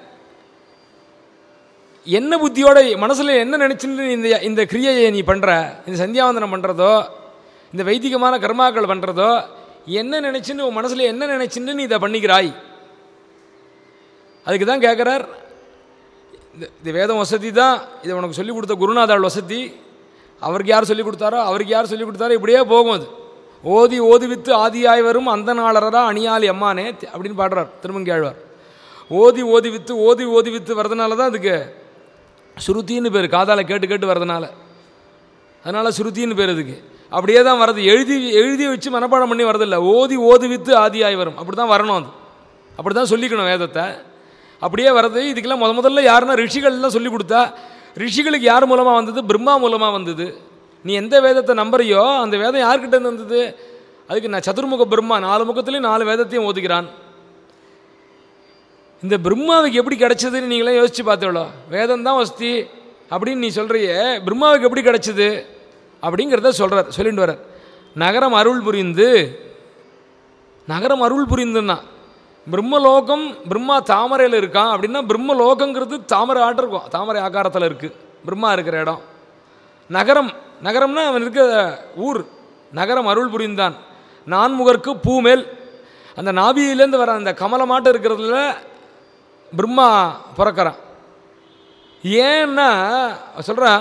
என்ன புத்தியோட மனசில் என்ன நினச்சின்னு இந்த இந்த கிரியையை நீ பண்ணுற இந்த சந்தியாவந்தனம் பண்ணுறதோ இந்த வைதிகமான கர்மாக்கள் பண்ணுறதோ என்ன நினச்சின்னு உன் மனசில் என்ன நினச்சின்னு நீ இதை பண்ணிக்கிறாய் அதுக்கு தான் கேட்குறார் இந்த இந்த வேதம் வசதி தான் இதை உனக்கு சொல்லிக் கொடுத்த குருநாதாள் வசதி அவருக்கு யார் சொல்லிக் கொடுத்தாரோ அவருக்கு யார் சொல்லிக் கொடுத்தாரோ இப்படியே போகும் அது ஓதி ஓதுவித்து ஆதியாய் வரும் அந்த நாளரா அணியாளி அம்மானே தி- அப்படின்னு பாடுறார் திருமங்கியாழ்வார் ஓதி ஓதிவித்து ஓதி ஓதிவித்து வரதுனால தான் அதுக்கு சுருத்தின்னு பேர் காதால கேட்டு கேட்டு வரதுனால அதனால் சுருத்தின்னு பேர் இதுக்கு அப்படியே தான் வரது எழுதி எழுதி வச்சு மனப்பாடம் பண்ணி வரதில்ல ஓதி ஓதுவித்து ஆதியாய் வரும் அப்படி தான் வரணும் அது அப்படி தான் சொல்லிக்கணும் வேதத்தை அப்படியே வரது இதுக்கெல்லாம் முத முதல்ல யாருன்னா ரிஷிகள்லாம் சொல்லி கொடுத்தா ரிஷிகளுக்கு யார் மூலமாக வந்தது பிரம்மா மூலமாக வந்தது நீ எந்த வேதத்தை நம்புறியோ அந்த வேதம் யார்கிட்ட இருந்து வந்தது அதுக்கு நான் சதுர்முக பிரம்மா நாலு முகத்துலேயும் நாலு வேதத்தையும் ஓதுகிறான் இந்த பிரம்மாவுக்கு எப்படி கிடைச்சதுன்னு நீங்களே யோசிச்சு பார்த்தோளோ வேதம் தான் வஸ்தி அப்படின்னு நீ சொல்கிறியே பிரம்மாவுக்கு எப்படி கிடைச்சது அப்படிங்கிறத சொல்கிறார் சொல்லிட்டு வர்றார் நகரம் அருள் புரிந்து நகரம் அருள் புரிந்துன்னா பிரம்மலோகம் பிரம்மா தாமரையில் இருக்கான் அப்படின்னா பிரம்மலோகங்கிறது தாமரை ஆட்டம் இருக்கும் தாமரை ஆகாரத்தில் இருக்குது பிரம்மா இருக்கிற இடம் நகரம் நகரம்னா அவன் இருக்க ஊர் நகரம் அருள் புரிந்தான் நான்முகர்க்கு பூமேல் அந்த நாபியிலேருந்து வர அந்த கமலமாட்டம் இருக்கிறதுல பிரம்மா பிறக்கிறான் ஏன்னா சொல்கிறான்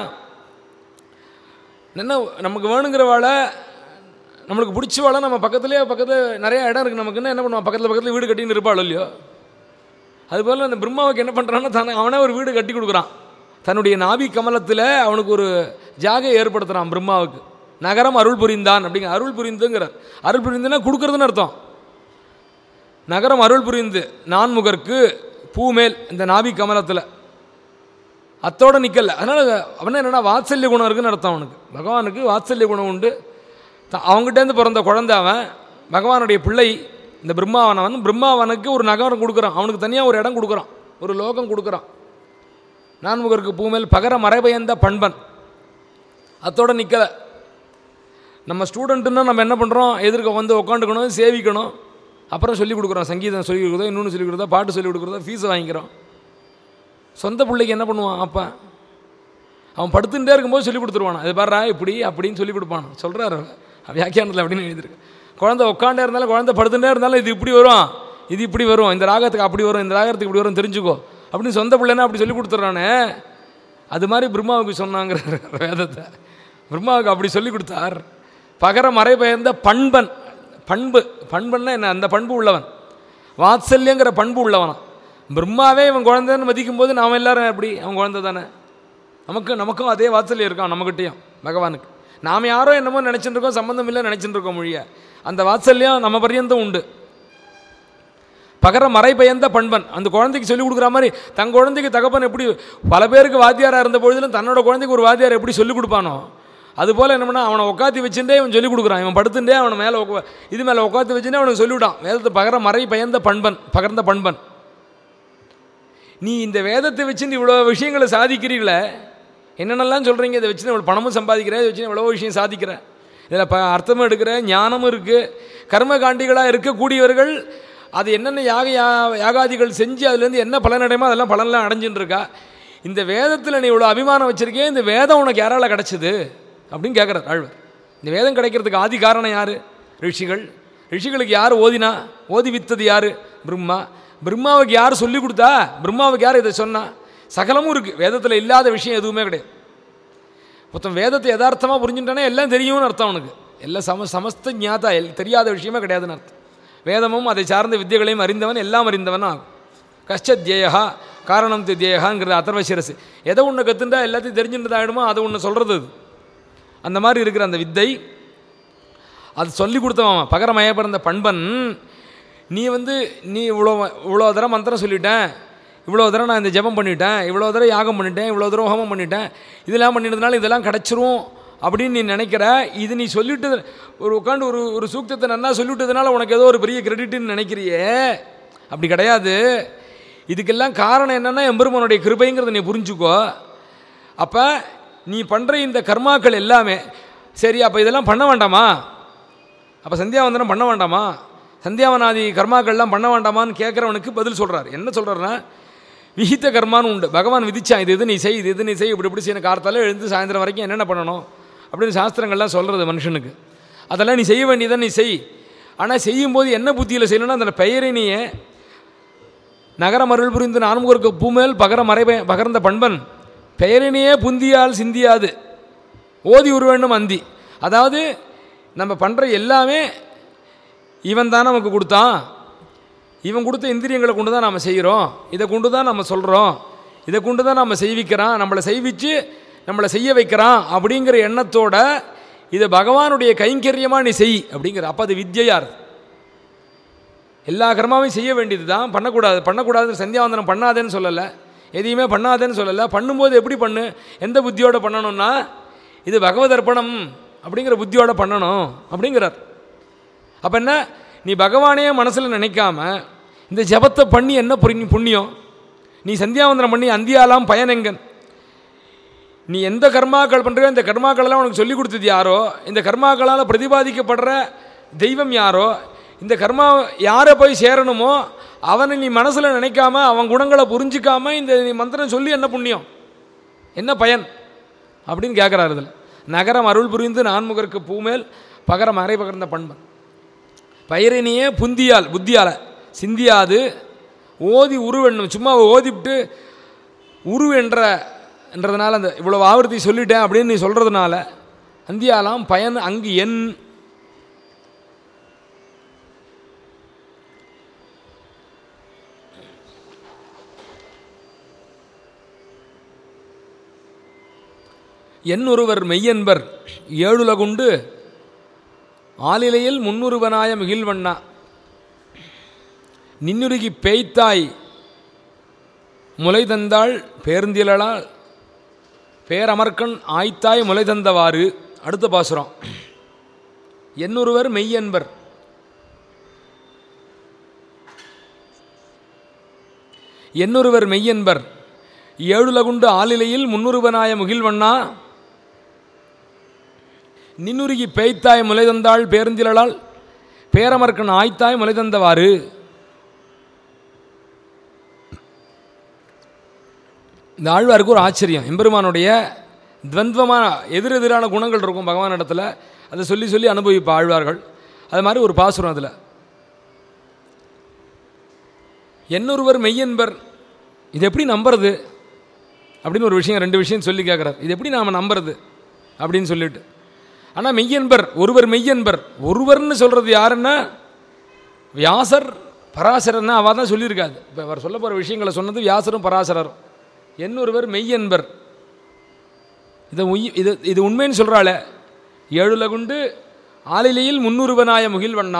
என்ன நமக்கு வேணுங்கிற வாழை நம்மளுக்கு பிடிச்ச வாழை நம்ம பக்கத்துலேயே பக்கத்தில் நிறைய இடம் இருக்குது நமக்குன்னு என்ன பண்ணுவான் பக்கத்தில் பக்கத்தில் வீடு கட்டின்னு இருப்பாள் இல்லையோ அதுபோல் அந்த பிரம்மாவுக்கு என்ன பண்ணுறான்னா தானே அவனே ஒரு வீடு கட்டி கொடுக்குறான் தன்னுடைய நாபி கமலத்தில் அவனுக்கு ஒரு ஜாகை ஏற்படுத்துகிறான் பிரம்மாவுக்கு நகரம் அருள் புரிந்தான் அப்படிங்கிற அருள் புரிந்துங்கிறார் அருள் புரிந்துன்னா கொடுக்குறதுன்னு அர்த்தம் நகரம் அருள் புரிந்து நான்முகர்க்கு பூமேல் இந்த நாபி கமலத்தில் அத்தோடு நிற்கல அதனால் அவனே என்னென்னா வாத்சல்ய குணம் இருக்குன்னு அர்த்தம் அவனுக்கு பகவானுக்கு வாத்சல்ய குணம் உண்டு த- அவங்ககிட்டேருந்து பிறந்த குழந்தை அவன் பகவானுடைய பிள்ளை இந்த பிரம்மாவனை வந்து பிரம்மாவனுக்கு ஒரு நகரம் கொடுக்குறான் அவனுக்கு தனியாக ஒரு இடம் கொடுக்குறான் ஒரு லோகம் கொடுக்குறான் நான்முகருக்கு பூமேல் பகர மறைபயந்த பண்பன் அத்தோட நிற்கல நம்ம ஸ்டூடெண்ட்டுன்னா நம்ம என்ன பண்ணுறோம் எதிர்க்க வந்து உட்காந்துக்கணும் சேவிக்கணும் அப்புறம் சொல்லிக் கொடுக்குறோம் சங்கீதம் சொல்லிக் கொடுக்குறதோ இன்னொன்று சொல்லிக் கொடுக்குறதோ பாட்டு சொல்லிக் கொடுக்குறதோ ஃபீஸை வாங்கிக்கிறோம் சொந்த பிள்ளைக்கு என்ன பண்ணுவான் அப்பா அவன் படுத்துட்டே இருக்கும்போது சொல்லி கொடுத்துருவான் இது பாடுறா இப்படி அப்படின்னு சொல்லி கொடுப்பான் சொல்கிறாரு வியாக்கியானத்தில் அப்படின்னு எழுதியிருக்கு குழந்தை உட்காண்டே இருந்தாலும் குழந்தை படுத்துட்டே இருந்தாலும் இது இப்படி வரும் இது இப்படி வரும் இந்த ராகத்துக்கு அப்படி வரும் இந்த ராகத்துக்கு இப்படி வரும் தெரிஞ்சுக்கோ அப்படின்னு சொந்த பிள்ளைன்னா அப்படி சொல்லி கொடுத்துட்றானே அது மாதிரி பிரம்மாவுக்கு சொன்னாங்கிற வேதத்தை பிரம்மாவுக்கு அப்படி சொல்லி கொடுத்தார் பகர மறை பெயர்ந்த பண்பன் பண்பு பண்பன்னா என்ன அந்த பண்பு உள்ளவன் வாத்சல்யங்கிற பண்பு உள்ளவனா பிரம்மாவே இவன் குழந்தைன்னு மதிக்கும் போது நாம் எல்லாரும் எப்படி அவன் குழந்தை தானே நமக்கு நமக்கும் அதே வாத்சல்யம் இருக்கான் நம்மகிட்டயும் பகவானுக்கு நாம் யாரோ என்னமோ நினச்சிட்டு இருக்கோம் சம்மந்தம் இல்லை நினச்சிட்டு இருக்கோம் மொழிய அந்த வாத்சல்யம் நம்ம பர்யந்தம் உண்டு பகர மறை பயந்த பண்பன் அந்த குழந்தைக்கு சொல்லிக் கொடுக்குற மாதிரி தன் குழந்தைக்கு தகப்பன் எப்படி பல பேருக்கு வாத்தியாராக இருந்த பொழுதிலும் தன்னோட குழந்தைக்கு ஒரு வாத்தியார் எப்படி சொல்லிக் கொடுப்பானோ அதுபோல் என்ன பண்ணா அவனை உட்காத்தி வச்சுட்டே இவன் சொல்லிக் கொடுக்குறான் இவன் படுத்துட்டே அவனை மேலே உக்கா இது மேலே உட்காத்தி வச்சுட்டே அவனுக்கு சொல்லிவிட்டான் வேதத்தை பகர மறை பயந்த பண்பன் பகர்ந்த பண்பன் நீ இந்த வேதத்தை வச்சு இவ்வளோ விஷயங்களை சாதிக்கிறீங்களே என்னென்னலாம் சொல்கிறீங்க இதை வச்சு இவ்வளோ பணமும் சம்பாதிக்கிற இதை வச்சு எவ்வளோ விஷயம் சாதிக்கிற இதில் ப அர்த்தமும் எடுக்கிற ஞானமும் இருக்குது கர்மகாண்டிகளாக இருக்கக்கூடியவர்கள் அது என்னென்ன யாக யா- யாகாதிகள் செஞ்சு அதுலேருந்து என்ன பலன் அடையுமோ அதெல்லாம் பலன்லாம் அடைஞ்சுட்டு இருக்கா இந்த வேதத்தில் நீ இவ்வளோ அபிமானம் வச்சிருக்கே இந்த வேதம் உனக்கு யாரால கிடச்சிது அப்படின்னு கேட்குறார் ஆழ்வார் இந்த வேதம் கிடைக்கிறதுக்கு ஆதி காரணம் யார் ரிஷிகள் ரிஷிகளுக்கு யார் ஓதினா ஓதி வித்தது யார் பிரம்மா பிரம்மாவுக்கு யார் சொல்லி கொடுத்தா பிரம்மாவுக்கு யார் இதை சொன்னா சகலமும் இருக்குது வேதத்தில் இல்லாத விஷயம் எதுவுமே கிடையாது மொத்தம் வேதத்தை யதார்த்தமாக புரிஞ்சுட்டானே எல்லாம் தெரியும்னு அர்த்தம் அவனுக்கு எல்லாம் சம சமஸ்த ஞாதா எல் தெரியாத விஷயமே கிடையாதுன்னு அர்த்தம் வேதமும் அதை சார்ந்த வித்தியகளையும் அறிந்தவன் எல்லாம் அறிந்தவன் ஆகும் கஷ்டத்யேயா காரணம் தியேகாங்கிறது அதர்வ சிரசு எதை ஒன்று கற்றுண்டா எல்லாத்தையும் தெரிஞ்சுட்டு ஆகிடுமோ அதை ஒன்று சொல்கிறது அது அந்த மாதிரி இருக்கிற அந்த வித்தை அது சொல்லி கொடுத்தவன் பகரமய பிறந்த பண்பன் நீ வந்து நீ இவ்வளோ இவ்வளோ தரம் மந்திரம் சொல்லிட்டேன் இவ்வளோ தரம் நான் இந்த ஜெபம் பண்ணிட்டேன் இவ்வளோ தரம் யாகம் பண்ணிட்டேன் இவ்வளோ தரம் ஹோமம் பண்ணிட்டேன் இதெல்லாம் பண்ணிட்டதுனால இதெல்லாம் கிடச்சிரும் அப்படின்னு நீ நினைக்கிற இது நீ சொல்லிட்டு ஒரு உட்காந்து ஒரு ஒரு சூக்தத்தை நன்னா சொல்லிவிட்டதுனால உனக்கு ஏதோ ஒரு பெரிய கிரெடிட்னு நினைக்கிறியே அப்படி கிடையாது இதுக்கெல்லாம் காரணம் என்னென்னா எம்பெருமானுடைய கிருபைங்கிறத நீ புரிஞ்சுக்கோ அப்போ நீ பண்ணுற இந்த கர்மாக்கள் எல்லாமே சரி அப்போ இதெல்லாம் பண்ண வேண்டாமா அப்போ சந்தியாவந்தனம் பண்ண வேண்டாமா சந்தியாவனாதி கர்மாக்கள்லாம் பண்ண வேண்டாமான்னு கேட்குறவனுக்கு பதில் சொல்கிறார் என்ன சொல்கிறாருன்னா விஹித்த கர்மான்னு உண்டு பகவான் விதிச்சான் இது இது நீ செய் இது இது நீ செய் இப்படி இப்படி செய்யணும் கார்த்தால எழுந்து சாயந்தரம் வரைக்கும் என்னென்ன பண்ணணும் அப்படின்னு சாஸ்திரங்கள்லாம் சொல்கிறது மனுஷனுக்கு அதெல்லாம் நீ செய்ய வேண்டியதை நீ செய் ஆனால் செய்யும்போது என்ன புத்தியில் செய்யணும்னா அந்த பெயரை நீயே நகரம் அருள் புரிந்து நான்முகருக்கு பூமேல் பகர மறைப பகர்ந்த பண்பன் பெயரினையே புந்தியால் சிந்தியாது ஓதி உருவேண்டும் அந்தி அதாவது நம்ம பண்ணுற எல்லாமே இவன் தான் நமக்கு கொடுத்தான் இவன் கொடுத்த இந்திரியங்களை கொண்டு தான் நம்ம செய்கிறோம் இதை கொண்டு தான் நம்ம சொல்கிறோம் இதை கொண்டு தான் நம்ம செய்விக்கிறான் நம்மளை செய்விச்சு நம்மளை செய்ய வைக்கிறான் அப்படிங்கிற எண்ணத்தோட இதை பகவானுடைய கைங்கரியமாக நீ செய் அப்படிங்கிற அப்போ அது வித்யார் எல்லா கர்மாவையும் செய்ய வேண்டியது தான் பண்ணக்கூடாது பண்ணக்கூடாது சந்தியாவந்தனம் பண்ணாதேன்னு சொல்லலை எதையுமே பண்ணாதேன்னு சொல்லலை பண்ணும்போது எப்படி பண்ணு எந்த புத்தியோட பண்ணணும்னா இது பகவத் அர்ப்பணம் அப்படிங்கிற புத்தியோட பண்ணணும் அப்படிங்கிறார் அப்போ என்ன நீ பகவானே மனசில் நினைக்காம இந்த ஜபத்தை பண்ணி என்ன புரி- புண்ணியம் நீ சந்தியாவந்தனம் பண்ணி அந்தியாலாம் பயனெங்கன் நீ எந்த கர்மாக்கள் பண்ணுறியோ இந்த கர்மாக்களெல்லாம் உனக்கு சொல்லி கொடுத்தது யாரோ இந்த கர்மாக்களால் பிரதிபாதிக்கப்படுற தெய்வம் யாரோ இந்த கர்மா யாரை போய் சேரணுமோ அவனை நீ மனசில் நினைக்காம அவன் குணங்களை புரிஞ்சிக்காம இந்த நீ மந்திரம் சொல்லி என்ன புண்ணியம் என்ன பயன் அப்படின்னு கேட்குறாரு இதில் நகரம் அருள் புரிந்து நான்முகருக்கு பூமேல் பகரம் அரை பகர்ந்த பண்பன் பயிரினியே புந்தியால் புத்தியால் சிந்தியாது ஓதி உருவெண்ணும் சும்மா ஓதிவிட்டு உரு என்ற என்றதுனால அந்த இவ்வளோ ஆவர்த்தி சொல்லிட்டேன் அப்படின்னு நீ சொல்கிறதுனால அந்தியாலாம் பயன் அங்கு என் என் ஒருவர் மெய்யன்பர் ஏழுலகுண்டு ஆலிலையில் முன்னுருவனாய மிகில்வண்ணா நின்னுருகி பேய்த்தாய் முலை தந்தாள் பேருந்தியலால் பேரமர்க்கன் ஆய்த்தாய் முலை தந்தவாறு அடுத்த பாசுரம் என்னொருவர் மெய்யன்பர் என்னொருவர் மெய்யன்பர் ஏழுலகுண்டு ஆலிலையில் முன்னுருவனாய முகில்வண்ணா நின்னுருகி பேய்த்தாய் முலை தந்தாள் பேருந்திலால் பேரமர்க்கன் ஆய்த்தாய் முலை தந்தவாறு இந்த ஆழ்வாருக்கு ஒரு ஆச்சரியம் எம்பெருமானுடைய துவந்தமான எதிரெதிரான குணங்கள் இருக்கும் பகவான் இடத்துல அதை சொல்லி சொல்லி அனுபவிப்பா ஆழ்வார்கள் அது மாதிரி ஒரு பாசுரம் அதில் என்னொருவர் மெய்யன்பர் இது எப்படி நம்புறது அப்படின்னு ஒரு விஷயம் ரெண்டு விஷயம் சொல்லி கேட்குறார் இது எப்படி நாம் நம்புறது அப்படின்னு சொல்லிட்டு ஆனால் மெய்யன்பர் ஒருவர் மெய்யன்பர் ஒருவர்னு சொல்கிறது யாருன்னா வியாசர் பராசரர்னா அவள் தான் சொல்லியிருக்காது இப்போ அவர் சொல்ல போகிற விஷயங்களை சொன்னது வியாசரும் பராசரரும் என்னொருவர் மெய்யன்பர் இதை உய் இது இது உண்மைன்னு சொல்கிறாளே ஏழுலகுண்டு ஆளிலையில் முன்னுருவனாய முகில்வண்ணா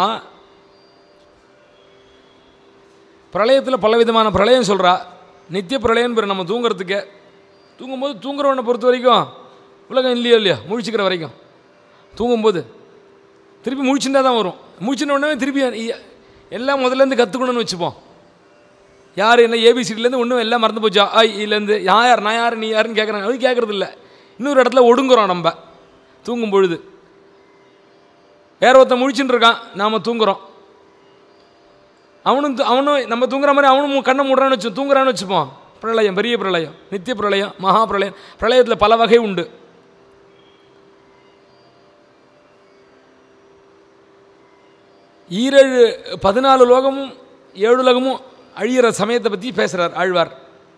பிரளயத்தில் பலவிதமான பிரளயம் சொல்கிறா நித்திய பிரளயம் பெரு நம்ம தூங்குறதுக்கு தூங்கும்போது தூங்குறவனை பொறுத்த வரைக்கும் உலகம் இல்லையோ இல்லையோ முழிச்சுக்கிற வரைக்கும் தூங்கும்போது திருப்பி முழிச்சுட்டா தான் வரும் முழிச்சின உடனே திருப்பி இ- எல்லாம் முதல்லேருந்து கற்றுக்கணும்னு வச்சுப்போம் யார் என்ன ஏபிசிடிலேருந்து ஒன்றும் எல்லாம் மறந்து போச்சா ஐ இதுலேருந்து நான் யார் நான் யார் நீ யாருன்னு கேட்குறாங்க அது கேட்குறது இல்லை இன்னொரு இடத்துல ஒடுங்குறோம் நம்ம தூங்கும் பொழுது வேற ஒருத்தன் முழிச்சுட்டு இருக்கான் நாம் தூங்குறோம் அவனும் து- அவனும் நம்ம தூங்குற மாதிரி அவனும் மு- கண்ணை மூடுறான்னு வச்சு தூங்குறான்னு வச்சுப்போம் பிரளயம் பெரிய பிரளயம் நித்திய பிரளயம் மகா பிரளயம் பிரளயத்தில் பல வகை உண்டு ஈரேழு பதினாலு லோகமும் ஏழு உலகமும் அழியிற சமயத்தை பற்றி பேசுகிறார் ஆழ்வார்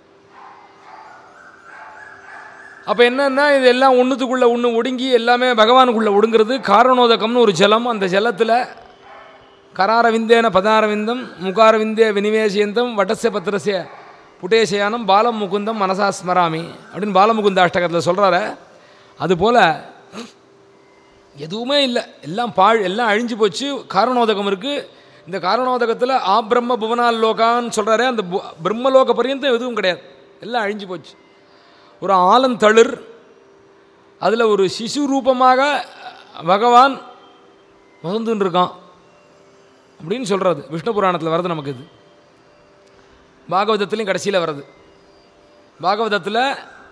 அப்போ என்னன்னா இது எல்லாம் ஒன்றுத்துக்குள்ளே ஒன்று ஒடுங்கி எல்லாமே பகவானுக்குள்ளே ஒடுங்கிறது காரணோதகம்னு ஒரு ஜலம் அந்த ஜலத்தில் கராரவிந்தேன பதாரவிந்தம் முகாரவிந்தே வினிவேசியந்தம் வட்டச பத்திரசிய புட்டேசயானம் பாலம் முகுந்தம் மனசா ஸ்மராமி அப்படின்னு பாலமுகுந்த அஷ்டகத்தில் சொல்கிறாரு அதுபோல் எதுவுமே இல்லை எல்லாம் பாழ் எல்லாம் அழிஞ்சு போச்சு காரணோதகம் இருக்குது இந்த காரணோதகத்தில் ஆ பிரம்ம புவனால் லோகான்னு சொல்கிறாரே அந்த பு- பிரம்மலோக பரியந்தம் எதுவும் கிடையாது எல்லாம் அழிஞ்சு போச்சு ஒரு ஆலந்தளிர் அதில் ஒரு சிசு ரூபமாக பகவான் வகுந்துன்னு இருக்கான் அப்படின்னு சொல்கிறது விஷ்ணு புராணத்தில் வருது நமக்கு இது பாகவதத்துலேயும் கடைசியில் வருது பாகவதத்தில்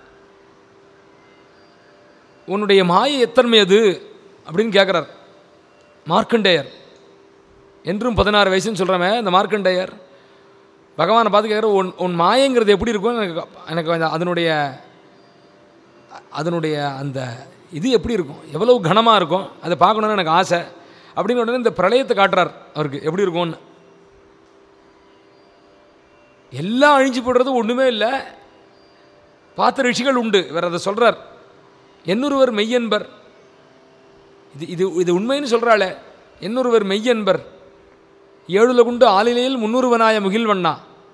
உன்னுடைய மாயை எத்தன்மையது அப்படின்னு கேட்குறார் மார்க்கண்டேயர் என்றும் பதினாறு வயசுன்னு சொல்கிறவன் இந்த மார்க்கண்டேயர் பகவானை பார்த்து கேட்குற உன் உன் மாயங்கிறது எப்படி இருக்கும் எனக்கு எனக்கு அந்த- அதனுடைய அதனுடைய அந்த இது எப்படி இருக்கும் எவ்வளவு கனமாக இருக்கும் அதை பார்க்கணுன்னு எனக்கு ஆசை அப்படின்னு உடனே இந்த பிரளயத்தை காட்டுறார் அவருக்கு எப்படி இருக்கும்னு எல்லாம் அழிஞ்சு போடுறது ஒன்றுமே இல்லை பார்த்த ரிஷிகள் உண்டு இவர் அதை சொல்கிறார் என்னொருவர் மெய்யன்பர் இது இது இது உண்மைன்னு சொல்கிறாளே என்னொருவர் மெய்யன்பர் ஏழுல குண்டு ஆளிலையில் முன்னூறுவனாய முகில்வண்ணா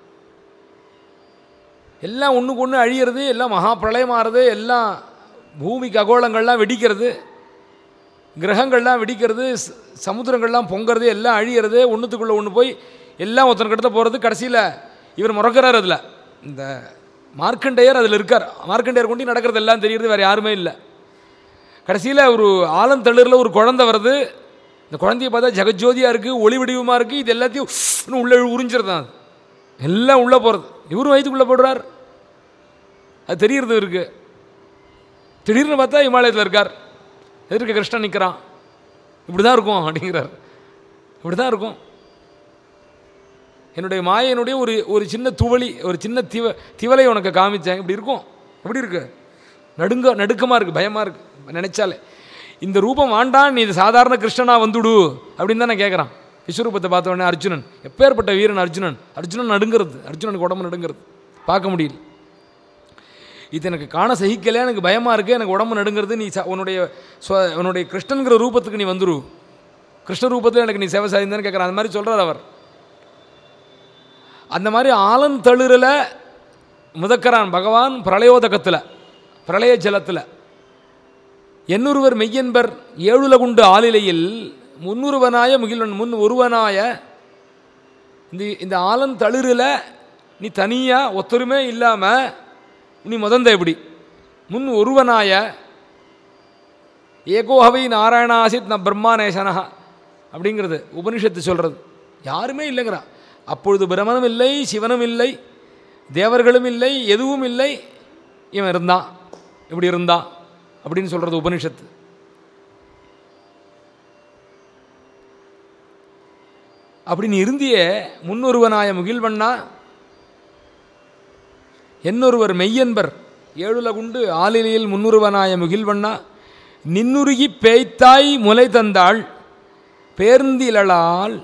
எல்லாம் ஒன்றுக்கு ஒன்று அழியிறது எல்லாம் மகா பிரளயமாகிறது எல்லாம் பூமி ககோளங்கள்லாம் வெடிக்கிறது கிரகங்கள்லாம் வெடிக்கிறது ச- சமுத்திரங்கள்லாம் பொங்கிறது எல்லாம் அழியிறது ஒன்றுத்துக்குள்ளே ஒன்று போய் எல்லாம் ஒருத்தன் கிட்ட போகிறது கடைசியில் இவர் முறக்கிறார் அதில் இந்த மார்க்கண்டேயர் அதில் இருக்கார் மார்க்கண்டேயர் கொண்டு நடக்கிறது எல்லாம் தெரியுது வேறு யாருமே இல்லை கடைசியில் ஒரு ஆலந்தளிரில் ஒரு குழந்தை வருது இந்த குழந்தைய பார்த்தா ஜெகஜோதியாக இருக்குது ஒளி வடிவமாக இருக்குது இது எல்லாத்தையும் இன்னும் உள்ளே உறிஞ்சிருதான் அது எல்லாம் உள்ளே போகிறது இவரும் வயிற்றுக்குள்ளே போடுறார் அது தெரியறது இருக்கு திடீர்னு பார்த்தா இமாலயத்தில் இருக்கார் எதிர்க்க கிருஷ்ணன் நிற்கிறான் இப்படி தான் இருக்கும் அப்படிங்கிறார் இப்படி தான் இருக்கும் என்னுடைய மாயனுடைய ஒரு ஒரு சின்ன துவளி ஒரு சின்ன திவ திவலை உனக்கு காமிச்சேன் இப்படி இருக்கும் எப்படி இருக்கு நடுங்க நடுக்கமாக இருக்குது பயமாக இருக்குது நினைச்சாலே இந்த ரூபம் ஆண்டான் நீ இது சாதாரண கிருஷ்ணனா வந்துடு அப்படின்னு தானே கேட்குறான் விஸ்வரூபத்தை பார்த்த உடனே அர்ஜுனன் எப்பேற்பட்ட வீரன் அர்ஜுனன் அர்ஜுனன் நடுங்கிறது அர்ஜுனனுக்கு உடம்பு நடுங்கிறது பார்க்க முடியல இது எனக்கு காண சகிக்கல எனக்கு பயமாக இருக்குது எனக்கு உடம்பு நடுங்கிறது நீ ச- உன்னுடைய ஸ்வ- உன்னுடைய கிருஷ்ணனுங்கிற ரூபத்துக்கு நீ வந்துரு கிருஷ்ண ரூபத்தில் எனக்கு நீ சேவை சாதிந்தான்னு கேட்குறான் அந்த மாதிரி சொல்கிறார் அவர் அந்த மாதிரி ஆலந்தளிரில் முதக்கரான் பகவான் பிரளயோதகத்தில் பிரளய ஜலத்தில் எண்ணொருவர் மெய்யன்பர் ஏழுலகுண்டு ஆளிலையில் முன்னுருவனாய முகில்வன் முன் ஒருவனாய இந்த இந்த ஆலந்தளிரில் நீ தனியாக ஒத்தருமே இல்லாமல் நீ முதந்த எப்படி முன் ஒருவனாய ஏகோஹவை நாராயணாசித் ந பிரம்மாநேசனா அப்படிங்கிறது உபனிஷத்து சொல்கிறது யாருமே இல்லைங்கிறா அப்பொழுது பிரமனும் இல்லை சிவனும் இல்லை தேவர்களும் இல்லை எதுவும் இல்லை இவன் இருந்தான் இப்படி இருந்தான் அப்படின்னு சொல்கிறது உபனிஷத்து அப்படி நீ இருந்தியே முன்னொருவனாய முகில்வண்ணா என்னொருவர் மெய்யன்பர் ஏழுலகுண்டு ஆளிலையில் முன்னுருவனாய முகில்வண்ணா நின்னுருகி பேய்த்தாய் முலை தந்தாள் பேர்ந்திலளால்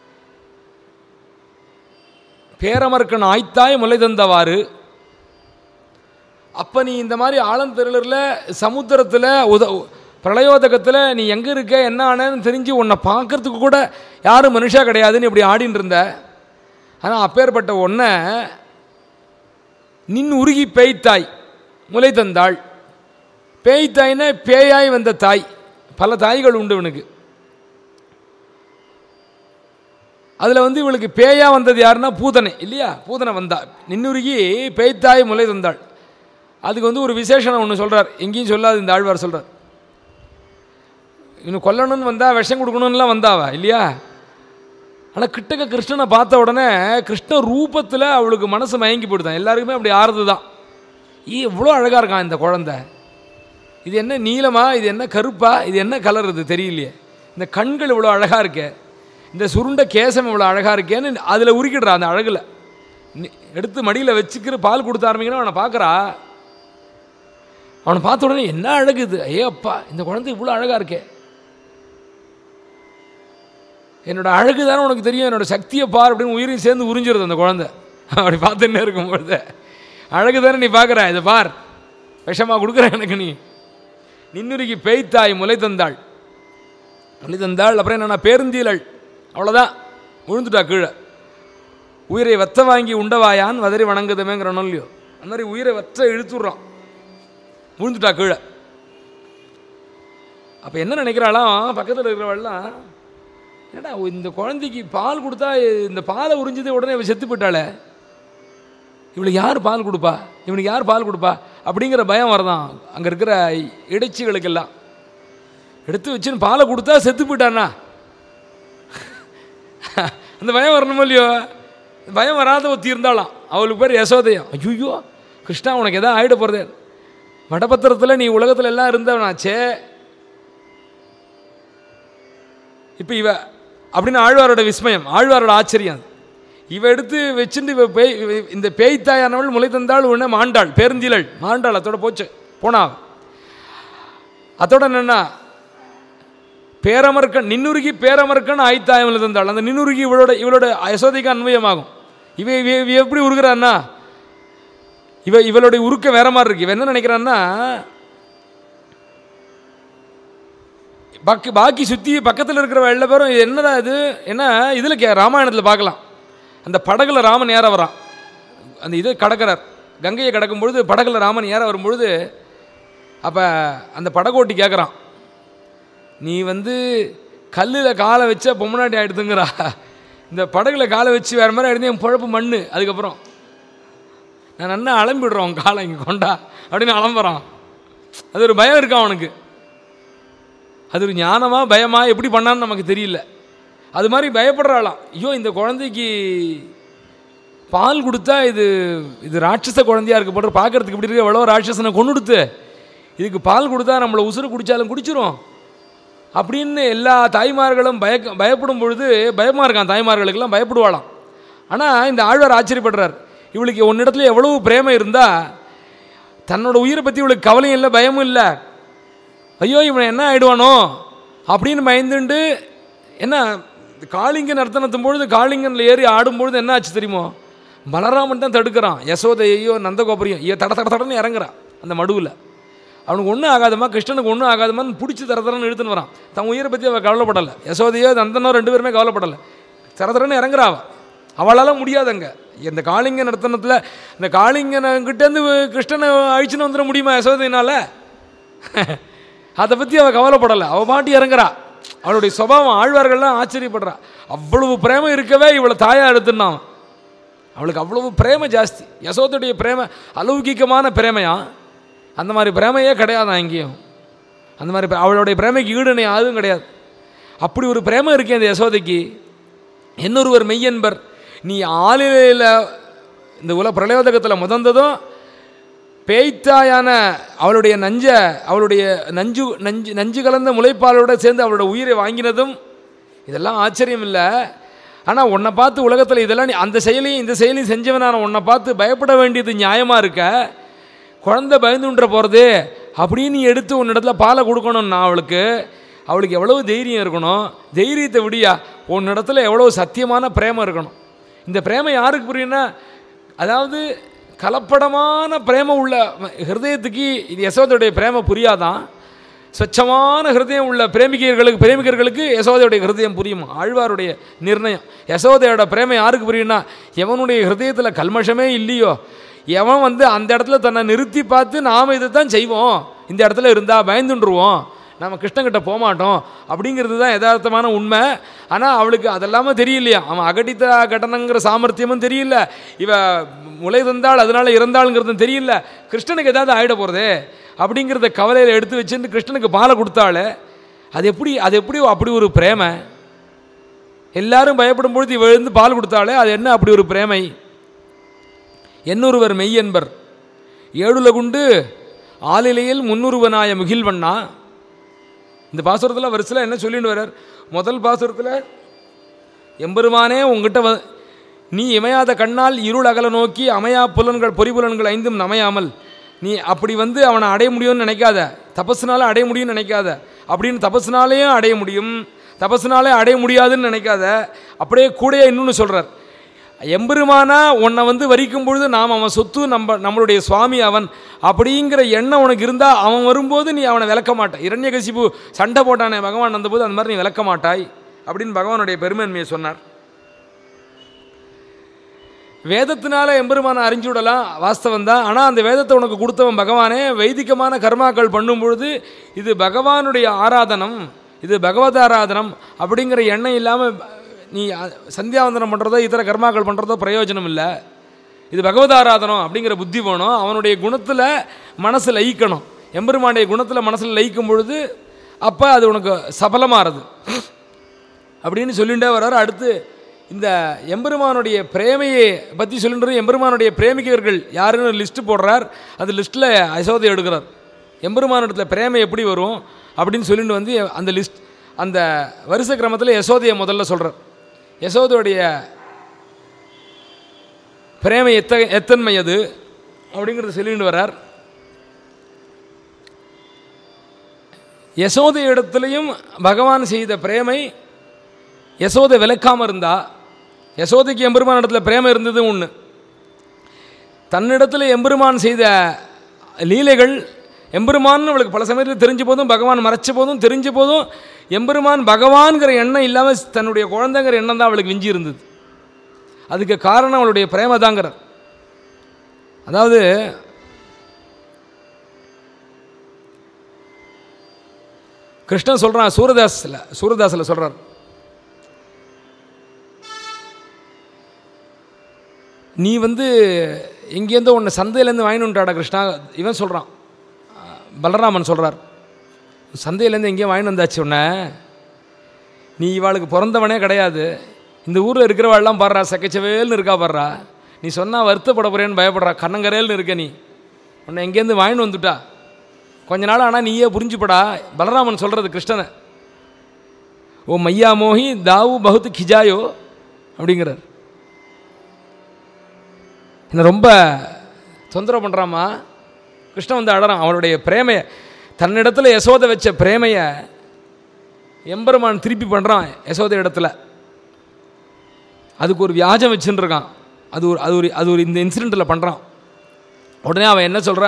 பேரமர்க்கன் ஆய்த்தாய் முலை தந்தவாறு அப்போ நீ இந்த மாதிரி ஆழந்தெருளரில் சமுத்திரத்தில் உத பிரளயோதகத்தில் நீ எங்கே இருக்க என்ன ஆனேன்னு தெரிஞ்சு உன்னை பார்க்கறதுக்கு கூட யாரும் மனுஷா கிடையாதுன்னு இப்படி ஆடின்னு இருந்த ஆனால் அப்பேற்பட்ட ஒன்றை நின் உருகி பேய்த்தாய் முலை தந்தாள் பேய்த்தாய்னா பேயாய் வந்த தாய் பல தாய்கள் உண்டு இவனுக்கு அதில் வந்து இவளுக்கு பேயா வந்தது யாருன்னா பூதனை இல்லையா பூதனை வந்தா நின்னுருகி பேய்த்தாய் முலை தந்தாள் அதுக்கு வந்து ஒரு விசேஷம் ஒன்று சொல்கிறார் எங்கேயும் சொல்லாது இந்த ஆழ்வார் சொல்கிறார் இன்னும் கொல்லணும்னு வந்தா விஷம் கொடுக்கணும்லாம் வந்தாவா இல்லையா ஆனால் கிட்டக்க கிருஷ்ணனை பார்த்த உடனே கிருஷ்ண ரூபத்தில் அவளுக்கு மனசு மயங்கி போயிடுதான் எல்லாருக்குமே அப்படி ஆறுது தான் ஈ இவ்வளோ அழகாக இருக்கான் இந்த குழந்தை இது என்ன நீளமா இது என்ன கருப்பா இது என்ன கலர் இது தெரியலையே இந்த கண்கள் இவ்வளோ அழகாக இருக்கே இந்த சுருண்ட கேசம் இவ்வளோ அழகாக இருக்கேன்னு அதில் உருக்கிடுறா அந்த அழகில் நி- எடுத்து மடியில் வச்சுக்கிற பால் கொடுத்த ஆரம்பிக்கணும் அவனை பார்க்குறா அவனை பார்த்த உடனே என்ன அழகு இது ஐயே அப்பா இந்த குழந்தை இவ்வளோ அழகாக இருக்கே என்னோட அழகு தானே உனக்கு தெரியும் என்னோட சக்தியை பார் அப்படின்னு உயிரையும் சேர்ந்து உறிஞ்சிருது அந்த குழந்தை அப்படி பார்த்துன்னே இருக்கும் பொழுது அழகு தானே நீ பார்க்குற இதை பார் விஷமா கொடுக்குற எனக்கு நீ நின்னுருகி பேய்த்தாய் முலை தந்தாள் முலை தந்தாள் அப்புறம் என்னன்னா பேருந்தீலள் அவ்வளோதான் விழுந்துட்டா கீழே உயிரை வத்த வாங்கி உண்டவாயான் வதறி வணங்குதுமேங்கிறனோ இல்லையோ அந்த மாதிரி உயிரை வற்ற இழுத்துடுறான் விழுந்துட்டா கீழே அப்போ என்ன நினைக்கிறாளாம் பக்கத்தில் இருக்கிறவள்லாம் என்னடா இந்த குழந்தைக்கு பால் கொடுத்தா இந்த பாலை உறிஞ்சது உடனே இவ செத்து போயிட்டாளே இவளுக்கு யார் பால் கொடுப்பா இவனுக்கு யார் பால் கொடுப்பா அப்படிங்கிற பயம் வரதான் அங்கே இருக்கிற இடைச்சிகளுக்கெல்லாம் எடுத்து வச்சுன்னு பாலை கொடுத்தா செத்து போயிட்டானா அந்த பயம் வரணுமோ இல்லையோ பயம் வராத ஒருத்தி இருந்தாலாம் அவளுக்கு பேர் யசோதயம் ஐயோ கிருஷ்ணா உனக்கு எதாவது ஆகிட போகிறதே வடபத்திரத்தில் நீ உலகத்தில் எல்லாம் இருந்தவனாச்சே இப்போ இவ அப்படின்னு ஆழ்வாரோட விஸ்மயம் ஆழ்வாரோட ஆச்சரியம் அது. இவ எடுத்து வச்சுட்டு இவ பேய் இவ- இந்த பேய்த்தாயானவள் முளை தந்தாள் உடனே மாண்டாள் பேருந்திலள் மாண்டாள் அதோட போச்சு போனா அவ. அதோட என்னன்னா பேரமர்க்கன் நின்னுருகி பேரமர்க்கன் ஆய்த்தாயம் முளை தந்தாள் அந்த நின்னுருகி இவளோட இவளோட யசோதைக்கு அன்வயமாகும் இவ இவ இவ எப்படி உருகிறான்னா இவ இவளுடைய உருக்க வேற மாதிரி இருக்கு இவ என்ன நினைக்கிறான்னா பாக்கி பாக்கி சுற்றி பக்கத்தில் இருக்கிற எல்லா பேரும் இது என்னடா இது என்ன இதில் கே ராமாயணத்தில் பார்க்கலாம் அந்த படகுல ராமன் ஏற வரான் அந்த இது கடக்கிறார் கங்கையை கடக்கும் பொழுது படகுல ராமன் ஏற வரும்பொழுது அப்போ அந்த படகோட்டி கேட்குறான் நீ வந்து கல்லில் காலை வச்ச பொம்மநாட்டி ஆகிடுதுங்கிறா இந்த படகுல காலை வச்சு வேறு மாதிரி ஆகிடுது என் பொழப்பு மண் அதுக்கப்புறம் நான் நன்னா அலம்பிடுறோம் உன் காலை இங்கே கொண்டா அப்படின்னு அலம்புறான் அது ஒரு பயம் இருக்கா அவனுக்கு அது ஒரு ஞானமா பயமா எப்படி பண்ணான்னு நமக்கு தெரியல அது மாதிரி பயப்படுறாளாம் ஐயோ இந்த குழந்தைக்கு பால் கொடுத்தா இது இது ராட்சச குழந்தையா இருக்கு போட்டு பார்க்கறதுக்கு இப்படி இருக்க எவ்வளோ ராட்சசனை கொண்டுடுத்து இதுக்கு பால் கொடுத்தா நம்மளை உசுறு குடித்தாலும் குடிச்சிரும் அப்படின்னு எல்லா தாய்மார்களும் பயக்க பயப்படும் பொழுது பயமாக இருக்கான் தாய்மார்களுக்கெல்லாம் பயப்படுவாளாம் ஆனால் இந்த ஆழ்வார் ஆச்சரியப்படுறார் இவளுக்கு உன்னிடத்துல எவ்வளவு பிரேமை இருந்தால் தன்னோட உயிரை பற்றி இவளுக்கு கவலையும் இல்லை பயமும் இல்லை ஐயோ இவன் என்ன ஆயிடுவானோ அப்படின்னு பயந்துண்டு என்ன காளிங்க நர்த்தனத்தும் பொழுது காளிங்கனில் ஏறி ஆடும்பொழுது என்ன ஆச்சு தெரியுமோ பலராமன் தான் தடுக்கிறான் யசோதையோ நந்தகோபுரையும் ஐயோ தட தட தடன்னு இறங்குறான் அந்த மடுவில் அவனுக்கு ஒன்றும் ஆகாதமா கிருஷ்ணனுக்கு ஒன்றும் ஆகாதமான்னு பிடிச்சி தர தரன்னு இழுத்துன்னு வரான் தன் உயிரை பற்றி அவள் கவலைப்படலை யசோதையோ நந்தனோ ரெண்டு பேருமே கவலைப்படலை தர தரன்னு இறங்குறா அவள் அவளால் முடியாதங்க இந்த காளிங்க நர்த்தனத்தில் இந்த காளிங்கன்கிட்டேருந்து கிருஷ்ணனை அழிச்சுன்னு வந்துட முடியுமா யசோதையினால அதை பற்றி அவள் கவலைப்படலை அவள் பாட்டி இறங்குறா அவளுடைய சுபாவம் ஆழ்வார்கள்லாம் ஆச்சரியப்படுறா அவ்வளவு பிரேமம் இருக்கவே இவளை தாயா எடுத்துனான் அவளுக்கு அவ்வளவு பிரேம ஜாஸ்தி யசோதையுடைய பிரேம அலௌகிகமான பிரேமையா அந்த மாதிரி பிரேமையே கிடையாதான் எங்கேயும் அந்த மாதிரி பிரே- அவளுடைய பிரேமைக்கு ஈடுணை அதுவும் கிடையாது அப்படி ஒரு பிரேமம் இருக்கே இந்த யசோதைக்கு இன்னொருவர் மெய்யன்பர் நீ ஆளிலையில் இந்த உல பிரளயோதகத்தில் முதந்ததும் பேய்த்தாயான அவளுடைய நஞ்ச அவளுடைய நஞ்சு நஞ்சு நஞ்சு கலந்த முளைப்பாலோட சேர்ந்து அவளோட உயிரை வாங்கினதும் இதெல்லாம் ஆச்சரியம் இல்லை ஆனால் உன்னை பார்த்து உலகத்தில் இதெல்லாம் நீ அந்த செயலையும் இந்த செயலையும் செஞ்சவனான உன்னை பார்த்து பயப்பட வேண்டியது நியாயமாக இருக்க குழந்தை பயந்துன்ற போகிறது அப்படின்னு நீ எடுத்து உன்னிடத்துல பாலை கொடுக்கணும்னா அவளுக்கு அவளுக்கு எவ்வளவு தைரியம் இருக்கணும் தைரியத்தை விடியா உன்னிடத்துல எவ்வளோ சத்தியமான பிரேமம் இருக்கணும் இந்த பிரேமம் யாருக்கு புரியும்னா அதாவது கலப்படமான பிரேமம் உள்ள ஹிருதயத்துக்கு இது யசோதையுடைய பிரேம புரியாதான் ஸ்வச்சமான ஹிருதயம் உள்ள பிரேமிகர்களுக்கு பிரேமிகர்களுக்கு யசோதையுடைய ஹிருதயம் புரியுமா ஆழ்வாருடைய நிர்ணயம் யசோதையோட பிரேமம் யாருக்கு புரியும்னா எவனுடைய ஹிருதயத்தில் கல்மஷமே இல்லையோ எவன் வந்து அந்த இடத்துல தன்னை நிறுத்தி பார்த்து நாம் இதை தான் செய்வோம் இந்த இடத்துல இருந்தால் பயந்துன்றுவோம் நம்ம கிருஷ்ணங்கிட்ட போகமாட்டோம் அப்படிங்கிறது தான் யதார்த்தமான உண்மை ஆனால் அவளுக்கு அதெல்லாமல் தெரியலையா அவன் அகடித்த கடனங்கிற சாமர்த்தியமும் தெரியல இவ முளை தந்தாள் அதனால இறந்தாளுங்கிறதும் தெரியல கிருஷ்ணனுக்கு ஏதாவது ஆகிட போகிறதே அப்படிங்கிறத கவலையில் எடுத்து வச்சுட்டு கிருஷ்ணனுக்கு பாலை கொடுத்தாளே அது எப்படி அது எப்படி அப்படி ஒரு பிரேமை எல்லாரும் பயப்படும் பொழுது இவ எழுந்து பால் கொடுத்தாலே அது என்ன அப்படி ஒரு பிரேமை என்னொருவர் மெய்யன்பர் ஏழுலகுண்டு ஆளிலையில் முன்னுருவனாய முகில்வண்ணா இந்த பாசுரத்தில் வரிசையில் என்ன சொல்லிட்டு வர்றார் முதல் பாசுரத்தில் எம்பெருமானே உங்ககிட்ட வ நீ இமையாத கண்ணால் இருள் அகல நோக்கி அமையா புலன்கள் பொறிபுலன்கள் ஐந்தும் நமையாமல் நீ அப்படி வந்து அவனை அடைய முடியும்னு நினைக்காத தபஸ்னால அடைய முடியும்னு நினைக்காத அப்படின்னு தபஸ்னாலேயும் அடைய முடியும் தபஸ்னாலே அடைய முடியாதுன்னு நினைக்காத அப்படியே கூடயே இன்னொன்று சொல்கிறார் எம்பெருமானா உன்னை வந்து வரிக்கும் பொழுது நாம் அவன் சொத்து நம்ம நம்மளுடைய சுவாமி அவன் அப்படிங்கிற எண்ணம் உனக்கு இருந்தால் அவன் வரும்போது நீ அவனை விளக்க மாட்டாய் இரண்யகசிபு சண்டை போட்டானே பகவான் வந்தபோது அந்த மாதிரி நீ விளக்க மாட்டாய் அப்படின்னு பகவானுடைய பெருமைன்மையை சொன்னார் வேதத்தினால எம்பெருமானை அறிஞ்சு விடலாம் வாஸ்தவம் தான் ஆனால் அந்த வேதத்தை உனக்கு கொடுத்தவன் பகவானே வைதிகமான கர்மாக்கள் பண்ணும் பொழுது இது பகவானுடைய ஆராதனம் இது பகவத் ஆராதனம் அப்படிங்கிற எண்ணம் இல்லாமல் நீ அ- சந்தியாவந்தனம் பண்ணுறதோ இதர கர்மாக்கள் பண்ணுறதோ பிரயோஜனம் இல்லை இது பகவத் ஆராதனம் அப்படிங்கிற புத்தி வேணும் அவனுடைய குணத்தில் மனசு லயிக்கணும் எம்பெருமானுடைய குணத்தில் மனசில் லயிக்கும் பொழுது அப்போ அது உனக்கு சபலமாகிறது அப்படின்னு சொல்லிகிட்டே வர்றாரு அடுத்து இந்த எம்பெருமானுடைய பிரேமையை பற்றி சொல்லிட்டு எம்பெருமானுடைய பிரேமிகர்கள் யாருன்னு லிஸ்ட்டு போடுறார் அந்த லிஸ்ட்டில் யசோதை எடுக்கிறார் எம்பெருமானிடத்தில் பிரேமை எப்படி வரும் அப்படின்னு சொல்லிட்டு வந்து அந்த லிஸ்ட் அந்த வருஷ கிரமத்தில் யசோதையை முதல்ல சொல்கிறார் யசோதையுடைய பிரேமை எத்த எத்தன்மை அது அப்படிங்கிறத சொல்லிட்டு வர்றார் யசோதை இடத்துலையும் பகவான் செய்த பிரேமை யசோதை விளக்காமல் இருந்தா யசோதைக்கு எம்பெருமான் இடத்துல பிரேமை இருந்தது ஒன்று தன்னிடத்தில் எம்பெருமான் செய்த லீலைகள் எம்பெருமான் அவளுக்கு பல சமயத்தில் தெரிஞ்ச போதும் பகவான் மறைச்ச போதும் தெரிஞ்ச போதும் எம்பெருமான் பகவான்கிற எண்ணம் இல்லாமல் தன்னுடைய குழந்தைங்கிற எண்ணம் தான் அவளுக்கு விஞ்சி இருந்தது அதுக்கு காரணம் அவளுடைய பிரேம தாங்கிறார் அதாவது கிருஷ்ணன் சொல்கிறான் சூரதாஸில் சூரதாஸில் சொல்கிறார் நீ வந்து எங்கேருந்தோ உன்னை சந்தையிலேருந்து வாங்கிட்டு வந்துட்டாடா கிருஷ்ணா இவன் சொல்கிறான் பலராமன் சொல்கிறார் சந்தையிலேருந்து எங்கேயும் வாங்கிட்டு வந்தாச்சு உன்னை நீ இவாளுக்கு பிறந்தவனே கிடையாது இந்த ஊரில் இருக்கிறவாள்லாம் பாடுறா செக்கச்சவேல்னு இருக்கா பாடுறா நீ சொன்னால் வருத்தப்பட போறேன்னு பயப்படுறா கண்ணங்கரேல்னு இருக்க நீ உன்னை எங்கேருந்து வாங்கிட்டு வந்துட்டா கொஞ்ச நாள் ஆனால் நீயே புரிஞ்சுப்படா பலராமன் சொல்கிறது கிருஷ்ணனை ஓ மையா மோகி தாவு பகுத்து கிஜாயோ அப்படிங்கிறார் என்ன ரொம்ப தொந்தரவு பண்ணுறாமா கிருஷ்ணன் வந்து அடறான் அவனுடைய பிரேமையை தன்னிடத்துல யசோதை வச்ச பிரேமையை எம்பெருமான் திருப்பி பண்ணுறான் யசோதை இடத்துல அதுக்கு ஒரு வியாஜம் வச்சுன்னு இருக்கான் அது ஒரு அது ஒரு அது ஒரு இந்த இன்சிடெண்ட்டில் பண்ணுறான் உடனே அவன் என்ன சொல்கிறா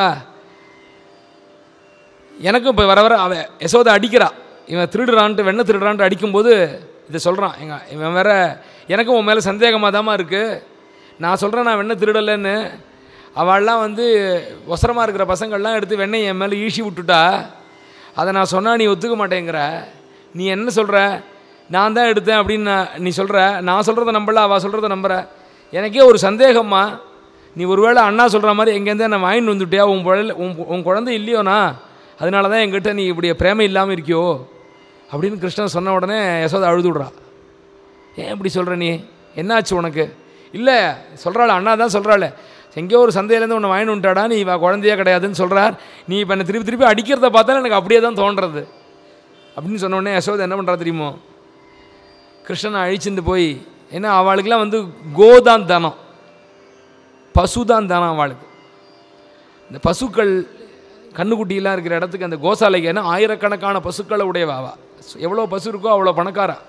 எனக்கும் இப்போ வர வர அவன் யசோதை அடிக்கிறா இவன் திருடுறான்ட்டு வெண்ணை திருடுறான்ட்டு அடிக்கும்போது இதை சொல்கிறான் எங்க இவன் வேற எனக்கும் உன் மேலே சந்தேகமாக தாம்மா இருக்குது நான் சொல்கிறேன் நான் வெண்ணை திருடலைன்னு அவள்லாம் வந்து ஒசரமாக இருக்கிற பசங்கள்லாம் எடுத்து வெண்ணெய் என் மேலே ஈசி விட்டுட்டா அதை நான் சொன்னால் நீ ஒத்துக்க மாட்டேங்கிற நீ என்ன சொல்கிற நான் தான் எடுத்தேன் அப்படின்னு நான் நீ சொல்கிற நான் சொல்கிறத நம்பல அவள் சொல்கிறத நம்புற எனக்கே ஒரு சந்தேகம்மா நீ ஒருவேளை அண்ணா சொல்கிற மாதிரி எங்கேருந்தே நான் வாங்கிட்டு வந்துட்டியா உன் குழந்தை உன் உன் குழந்தை இல்லையோண்ணா அதனால தான் என்கிட்ட நீ இப்படி பிரேமை இல்லாமல் இருக்கியோ அப்படின்னு கிருஷ்ணன் சொன்ன உடனே யசோதை அழுது விட்றா ஏன் இப்படி சொல்கிற நீ என்னாச்சு உனக்கு இல்லை சொல்கிறாள் அண்ணா தான் சொல்கிறாள் எங்கேயோ ஒரு சந்தையிலேருந்து உன்னை வாங்கிட்டு வந்துட்டாடா நீ இவ குழந்தையே கிடையாதுன்னு சொல்கிறார் நீ இப்போ என்னை திருப்பி திருப்பி அடிக்கிறத பார்த்தாலும் எனக்கு அப்படியே தான் தோன்றது அப்படின்னு சொன்ன உடனே யசோதை என்ன பண்ணுறா தெரியுமோ கிருஷ்ணனை அழிச்சுட்டு போய் ஏன்னா அவளுக்கெல்லாம் வந்து கோதான் தானம் பசு தான் தானம் அவளுக்கு இந்த பசுக்கள் கண்ணுக்குட்டியெல்லாம் இருக்கிற இடத்துக்கு அந்த கோசாலைக்கு ஏன்னா ஆயிரக்கணக்கான பசுக்களை உடையவா அவ எவ்வளோ பசு இருக்கோ அவ்வளோ பணக்காரா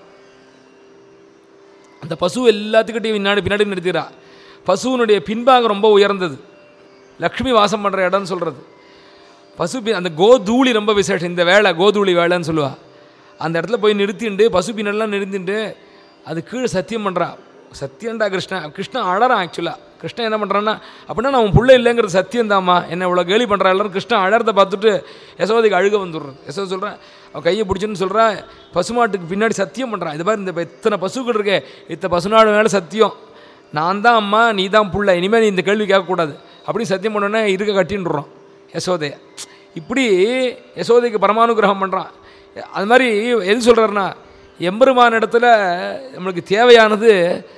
அந்த பசு எல்லாத்துக்கிட்டையும் பின்னாடி பின்னாடி நிறுத்திடுறா பசுவினுடைய பின்பாகம் ரொம்ப உயர்ந்தது லக்ஷ்மி வாசம் பண்ணுற இடம்னு சொல்கிறது பசு பி- அந்த கோதூளி ரொம்ப விசேஷம் இந்த வேலை கோதூளி வேலைன்னு சொல்லுவா அந்த இடத்துல போய் நிறுத்திண்டு பசு பின்னெல்லாம் நிறுத்திண்டு அது கீழே சத்தியம் பண்ணுறா சத்தியம்டா கிருஷ்ணன் கிருஷ்ணன் அழறான் ஆக்சுவலாக கிருஷ்ணன் என்ன பண்ணுறான்னா அப்படின்னா நான் உன் புள்ள இல்லைங்கிறது சத்தியம் தாம்மா என்ன இவ்வளோ கேலி பண்ணுறா எல்லாரும் கிருஷ்ணன் அழறதை பார்த்துட்டு யசோதைக்கு அழுக வந்துடுறது யசோதை சொல்கிறேன் அவன் கையை பிடிச்சுன்னு சொல்கிறா பசுமாட்டுக்கு பின்னாடி சத்தியம் பண்ணுறான் இது மாதிரி இந்த இப்ப இத்தனை பசுக்கள் இருக்கே இத்தனை பசுநாடு மேலே சத்தியம் நான் தான் அம்மா நீ தான் புள்ள இனிமேல் நீ இந்த கேள்வி கேட்கக்கூடாது அப்படின்னு சத்தியம் பண்ணோன்னே இருக்க கட்டின்டுறோம் யசோதையை இப்படி யசோதைக்கு பரமானுகிரகம் பண்ணுறான் அது மாதிரி எது சொல்கிறாருன்னா எம்பெருமான இடத்துல நம்மளுக்கு தேவையானது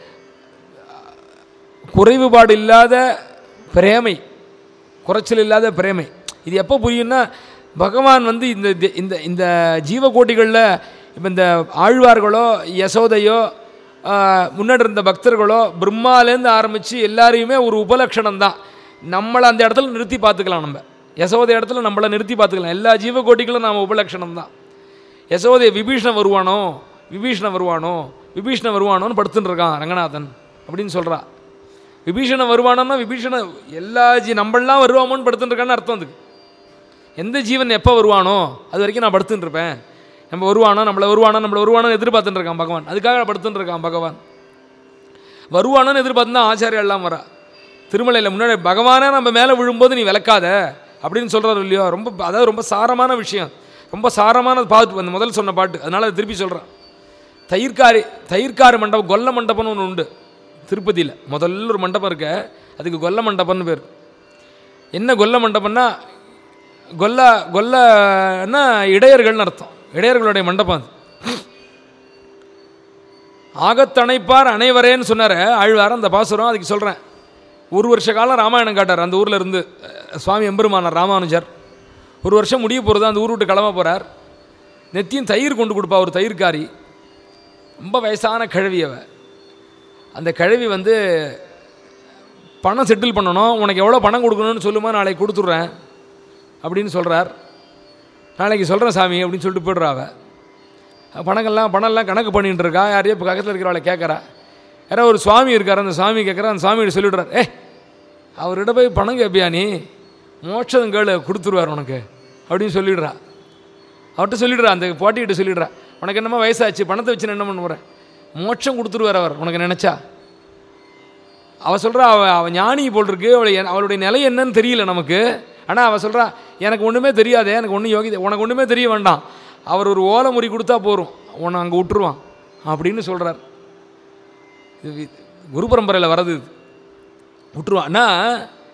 குறைவுபாடு இல்லாத பிரேமை குறைச்சல் இல்லாத பிரேமை இது எப்போ புரியும்னா பகவான் வந்து இந்த தி- இந்த இந்த ஜீவகோட்டிகளில் இப்போ இந்த ஆழ்வார்களோ யசோதையோ ஆஹ், முன்னாடி இருந்த பக்தர்களோ பிரம்மாலேருந்து ஆரம்பித்து எல்லாரையுமே ஒரு உபலக்ஷணம் தான் நம்மளை அந்த இடத்துல நிறுத்தி பார்த்துக்கலாம் நம்ம யசோதை இடத்துல நம்மளை நிறுத்தி பார்த்துக்கலாம் எல்லா ஜீவகோட்டிகளும் நாம் உபலக்ஷணம் தான் யசோதை விபீஷணன் வருவானோ விபீஷணன் வருவானோ விபீஷணன் வருவானோன்னு படுத்துட்டு இருக்கான் ரங்கநாதன் அப்படின்னு சொல்கிறா விபீஷணன் வருவானோன்னா விபீஷணன் எல்லா ஜீ நம்மளாம் வருவாமோன்னு படுத்துட்டு இருக்கான்னு அர்த்தம் அதுக்கு எந்த ஜீவன் எப்போ வருவானோ அது வரைக்கும் நான் படுத்துட்டு இருப்பேன் நம்ம வருவானோ நம்மளை வருவானோ நம்மளை வருவானோ எதிர்பார்த்துட்டு இருக்கான் பகவான் அதுக்காக படுத்துட்டு இருக்கான் பகவான் வருவானோன்னு எதிர்பார்த்து தான் ஆச்சாரியா எல்லாம் வரா திருமலையில் முன்னாடி பகவானே நம்ம மேலே விழும்போது நீ விளக்காத அப்படின்னு சொல்கிறாரு இல்லையோ ரொம்ப அதாவது ரொம்ப சாரமான விஷயம் ரொம்ப சாரமான பாட்டு அந்த முதல்ல சொன்ன பாட்டு அதனால் அதை திருப்பி சொல்கிறேன் தயிர்காரி தயிர்காரி மண்டபம் கொல்ல மண்டபம்னு ஒன்று உண்டு திருப்பதியில் முதல்ல ஒரு மண்டபம் இருக்க அதுக்கு கொல்ல மண்டபம்னு பேர் என்ன கொல்ல மண்டபம்னா கொல்ல கொல்லன்னா இடையர்கள்னு அர்த்தம் இடையர்களுடைய மண்டபம் அது ஆகத்தணைப்பார் அனைவரேன்னு சொன்னார் ஆழ்வார் அந்த பாசுரம் அதுக்கு சொல்கிறேன் ஒரு வருஷ காலம் ராமாயணம் காட்டார் அந்த ஊரில் இருந்து அஹ், சுவாமி எம்பெருமானார் ராமானுஜர் ஒரு வருஷம் முடிய போகிறது அந்த ஊர் விட்டு கிளம்ப போகிறார் நெத்தியும் தயிர் கொண்டு கொடுப்பா ஒரு தயிர்காரி ரொம்ப வயசான கிழவி அவ அந்த கிழவி வந்து பணம் செட்டில் பண்ணணும் உனக்கு எவ்வளோ பணம் கொடுக்கணும்னு சொல்லுமா நாளைக்கு கொடுத்துட்றேன் அப்படின்னு சொல்கிறார் நாளைக்கு சொல்கிறேன் சாமி அப்படின்னு சொல்லிட்டு போய்டுறா அவ பணங்கள்லாம் பணம்லாம் கணக்கு பண்ணிட்டு இருக்கா யாரையோ இப்போ பக்கத்தில் இருக்கிறவளை கேட்குறா யாரோ ஒரு சுவாமி இருக்கார் அந்த சுவாமி கேட்குறா அந்த சுவாமிகிட்ட சொல்லிவிடுறார் ஏ அவர்கிட்ட போய் பணம் கேட்பியா நீ மோட்சம் கேளு கொடுத்துருவார் உனக்கு அப்படின்னு சொல்லிடுறா அவர்கிட்ட சொல்லிடுறா அந்த பாட்டிகிட்ட சொல்லிடுறா உனக்கு என்னமோ வயசாச்சு பணத்தை வச்சு நான் என்ன பண்ண போகிறேன் மோட்சம் கொடுத்துருவார் அவர் உனக்கு நினச்சா அவ சொல்கிறா அவ அவ ஞானி போல் இருக்கு அவளை அவளுடைய நிலை என்னன்னு தெரியல நமக்கு ஆனால் அவ சொல்கிறா எனக்கு ஒன்றுமே தெரியாதே எனக்கு ஒன்றும் யோகி உனக்கு ஒன்றுமே தெரிய வேண்டாம் அவர் ஒரு ஓலை முறி கொடுத்தா போகிறோம் உன்னை அங்கே விட்டுருவான் அப்படின்னு சொல்கிறார் இது வி- குரு பரம்பரையில் வரது இது விட்டுருவான் ஆனால்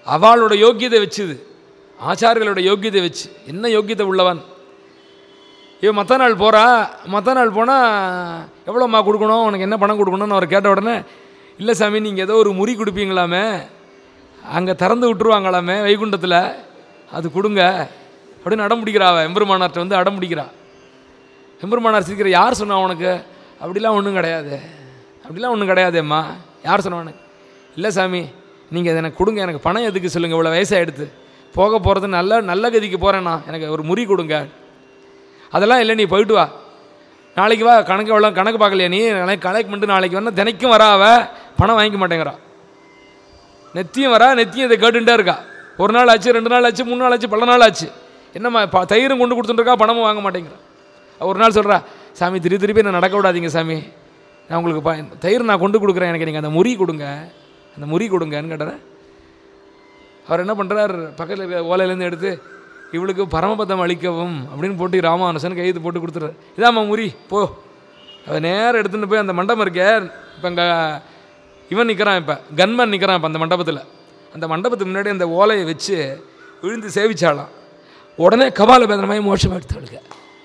அவளோட யோக்கியதை வச்சுது ஆச்சாரியர்களோட யோக்கியதை வச்சு என்ன யோக்கியதை உள்ளவன் இவன் மற்ற நாள் போகிறா மற்ற நாள் போனால் எவ்வளோம்மா கொடுக்கணும் உனக்கு என்ன பணம் கொடுக்கணும்னு அவர் கேட்ட உடனே இல்லை சாமி நீங்கள் ஏதோ ஒரு முறி கொடுப்பீங்களாமே அங்கே திறந்து விட்டுருவாங்களாமே வைகுண்டத்தில் அது கொடுங்க அப்படின்னு அடம் பிடிக்கிறா அவ எம்பெருமானார்ட்ட வந்து அடம் பிடிக்கிறா எம்பெருமானார் சிரிக்கிற யார் சொன்னா உனக்கு அப்படிலாம் ஒன்றும் கிடையாது அப்படிலாம் ஒன்றும் கிடையாதேம்மா யார் சொன்னா உனக்கு இல்லை சாமி நீங்கள் இதை எனக்கு கொடுங்க எனக்கு பணம் எதுக்கு சொல்லுங்கள் இவ்வளோ வயசாகிடுது போக போகிறது நல்ல நல்ல கதிக்கு போகிறேண்ணா எனக்கு ஒரு முறி கொடுங்க அதெல்லாம் இல்லை நீ போயிட்டு வா நாளைக்கு வா கணக்கு எவ்வளோ கணக்கு பார்க்கலையா நீ நாளைக்கு கணக்கு பண்ணிட்டு நாளைக்கு வேணா தினைக்கும் வரா அவ பணம் வாங்கிக்க மாட்டேங்கிறா நெத்தியும் வரா நெத்தியும் இதை கேட்டுட்டே இருக்கா ஒரு நாள் ஆச்சு ரெண்டு நாள் ஆச்சு மூணு நாள் ஆச்சு பல நாள் ஆச்சு என்னம்மா ப தயிரும் கொண்டு கொடுத்துட்டுருக்கா பணமும் வாங்க மாட்டேங்கிறா அவ ஒரு நாள் சொல்கிறா சாமி திருப்பி திருப்பி என்ன நடக்க விடாதீங்க சாமி நான் உங்களுக்கு ப தயிர் நான் கொண்டு கொடுக்குறேன் எனக்கு நீங்கள் அந்த முறி கொடுங்க அந்த முறி கொடுங்கன்னு கேட்டேன் அவர் என்ன பண்ணுறார் பக்கத்தில் இருக்க ஓலையிலேருந்து எடுத்து இவளுக்கு பரமபதம் அளிக்கவும் அப்படின்னு போட்டு ராமானுசன் கையெழுத்து போட்டு கொடுத்துட்றாரு இதாம்மா முறி போ அதை நேரம் எடுத்துகிட்டு போய் அந்த மண்டபம் இருக்கே இப்போ இங்கே இவன் நிற்கிறான் இப்போ கன்மன் நிற்கிறான் இப்போ அந்த மண்டபத்தில் அந்த மண்டபத்துக்கு முன்னாடி அந்த ஓலையை வச்சு விழுந்து சேவிச்சாலாம் உடனே கபால பேதனமாய் மோட்சம் எடுத்தவளுக்கு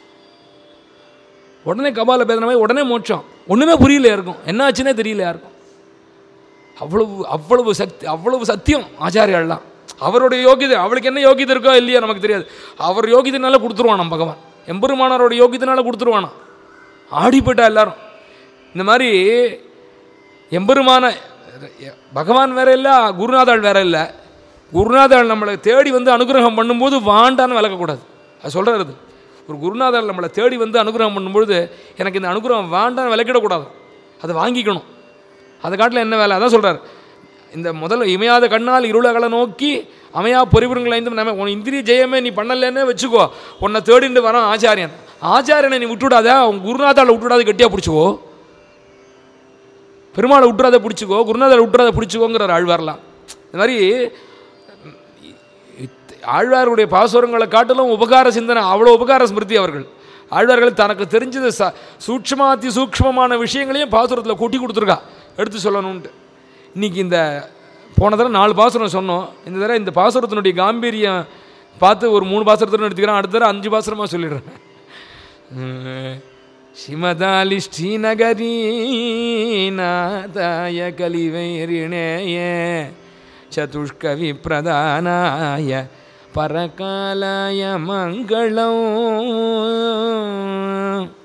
உடனே கபால பேதனமாய் உடனே மோட்சம் ஒன்றுமே புரியல இருக்கும் என்ன ஆச்சுன்னே தெரியல யாருக்கும் அவ்வளவு அவ்வளவு சக்தி அவ்வளவு சத்தியம் ஆச்சாரியாள்லாம் அவருடைய யோகிதை அவளுக்கு என்ன யோகிதை இருக்கோ இல்லையோ நமக்கு தெரியாது அவர் யோகிதனால கொடுத்துருவான் நம்ம பகவான் எம்பெருமானாரோட யோகிதனால கொடுத்துருவானா ஆடி போயிட்டா எல்லாரும் இந்த மாதிரி எம்பெருமான பகவான் வேற இல்லை குருநாதாள் வேற இல்லை குருநாதாள் நம்மளை தேடி வந்து அனுகிரகம் பண்ணும்போது வாண்டான்னு விளக்கக்கூடாது அது சொல்கிறது ஒரு குருநாதாள் நம்மளை தேடி வந்து அனுகிரகம் பண்ணும்பொழுது எனக்கு இந்த அனுகிரகம் வேண்டான்னு விளக்கிடக்கூடாது அதை வாங்கிக்கணும் அதை காட்டில் என்ன வேலை அதான் சொல்கிறார் இந்த முதல்ல இமையாத கண்ணால் இருளகளை நோக்கி அமையா பொறிபுறங்கள் ஐந்தும் நம்ம உன் இந்திரிய ஜெயமே நீ பண்ணலன்னே வச்சுக்கோ உன்னை தேடிட்டு வரான் ஆச்சாரியன் ஆச்சாரியனை நீ விட்டுவிடாத உன் குருநாதாளை விட்டுவிடாத கெட்டியாக பிடிச்சிக்கோ பெருமாளை விட்டுறாத பிடிச்சிக்கோ குருநாதரை விட்டுறாத பிடிச்சிக்கோங்கிறார் ஆழ்வார்லாம் இந்த மாதிரி ஆழ்வாருடைய பாசுரங்களை காட்டிலும் உபகார சிந்தனை அவ்வளோ உபகார ஸ்மிருதி அவர்கள் ஆழ்வார்கள் தனக்கு தெரிஞ்சது ச சூக்ஷ்மாதி சூக்ஷ்மமான விஷயங்களையும் பாசுரத்தில் கொட்டி கொடுத்துருக்கா எடுத்து சொல்லணுன்ட்டு இன்றைக்கி இந்த போன தடவை நாலு பாசுரம் சொன்னோம் இந்த தடவை இந்த பாசுரத்தினுடைய காம்பீரியம் பார்த்து ஒரு மூணு பாசுரத்தில் எடுத்துக்கிறேன் அடுத்த தடவை அஞ்சு பாசுரமாக சொல்லிடுறேன் ஸ்ரீமதாலி ஸ்ரீநகரி நாதாய கலிவைரிணேய சதுஷ்கவி பிரதானாய பரகாலாய மங்களம்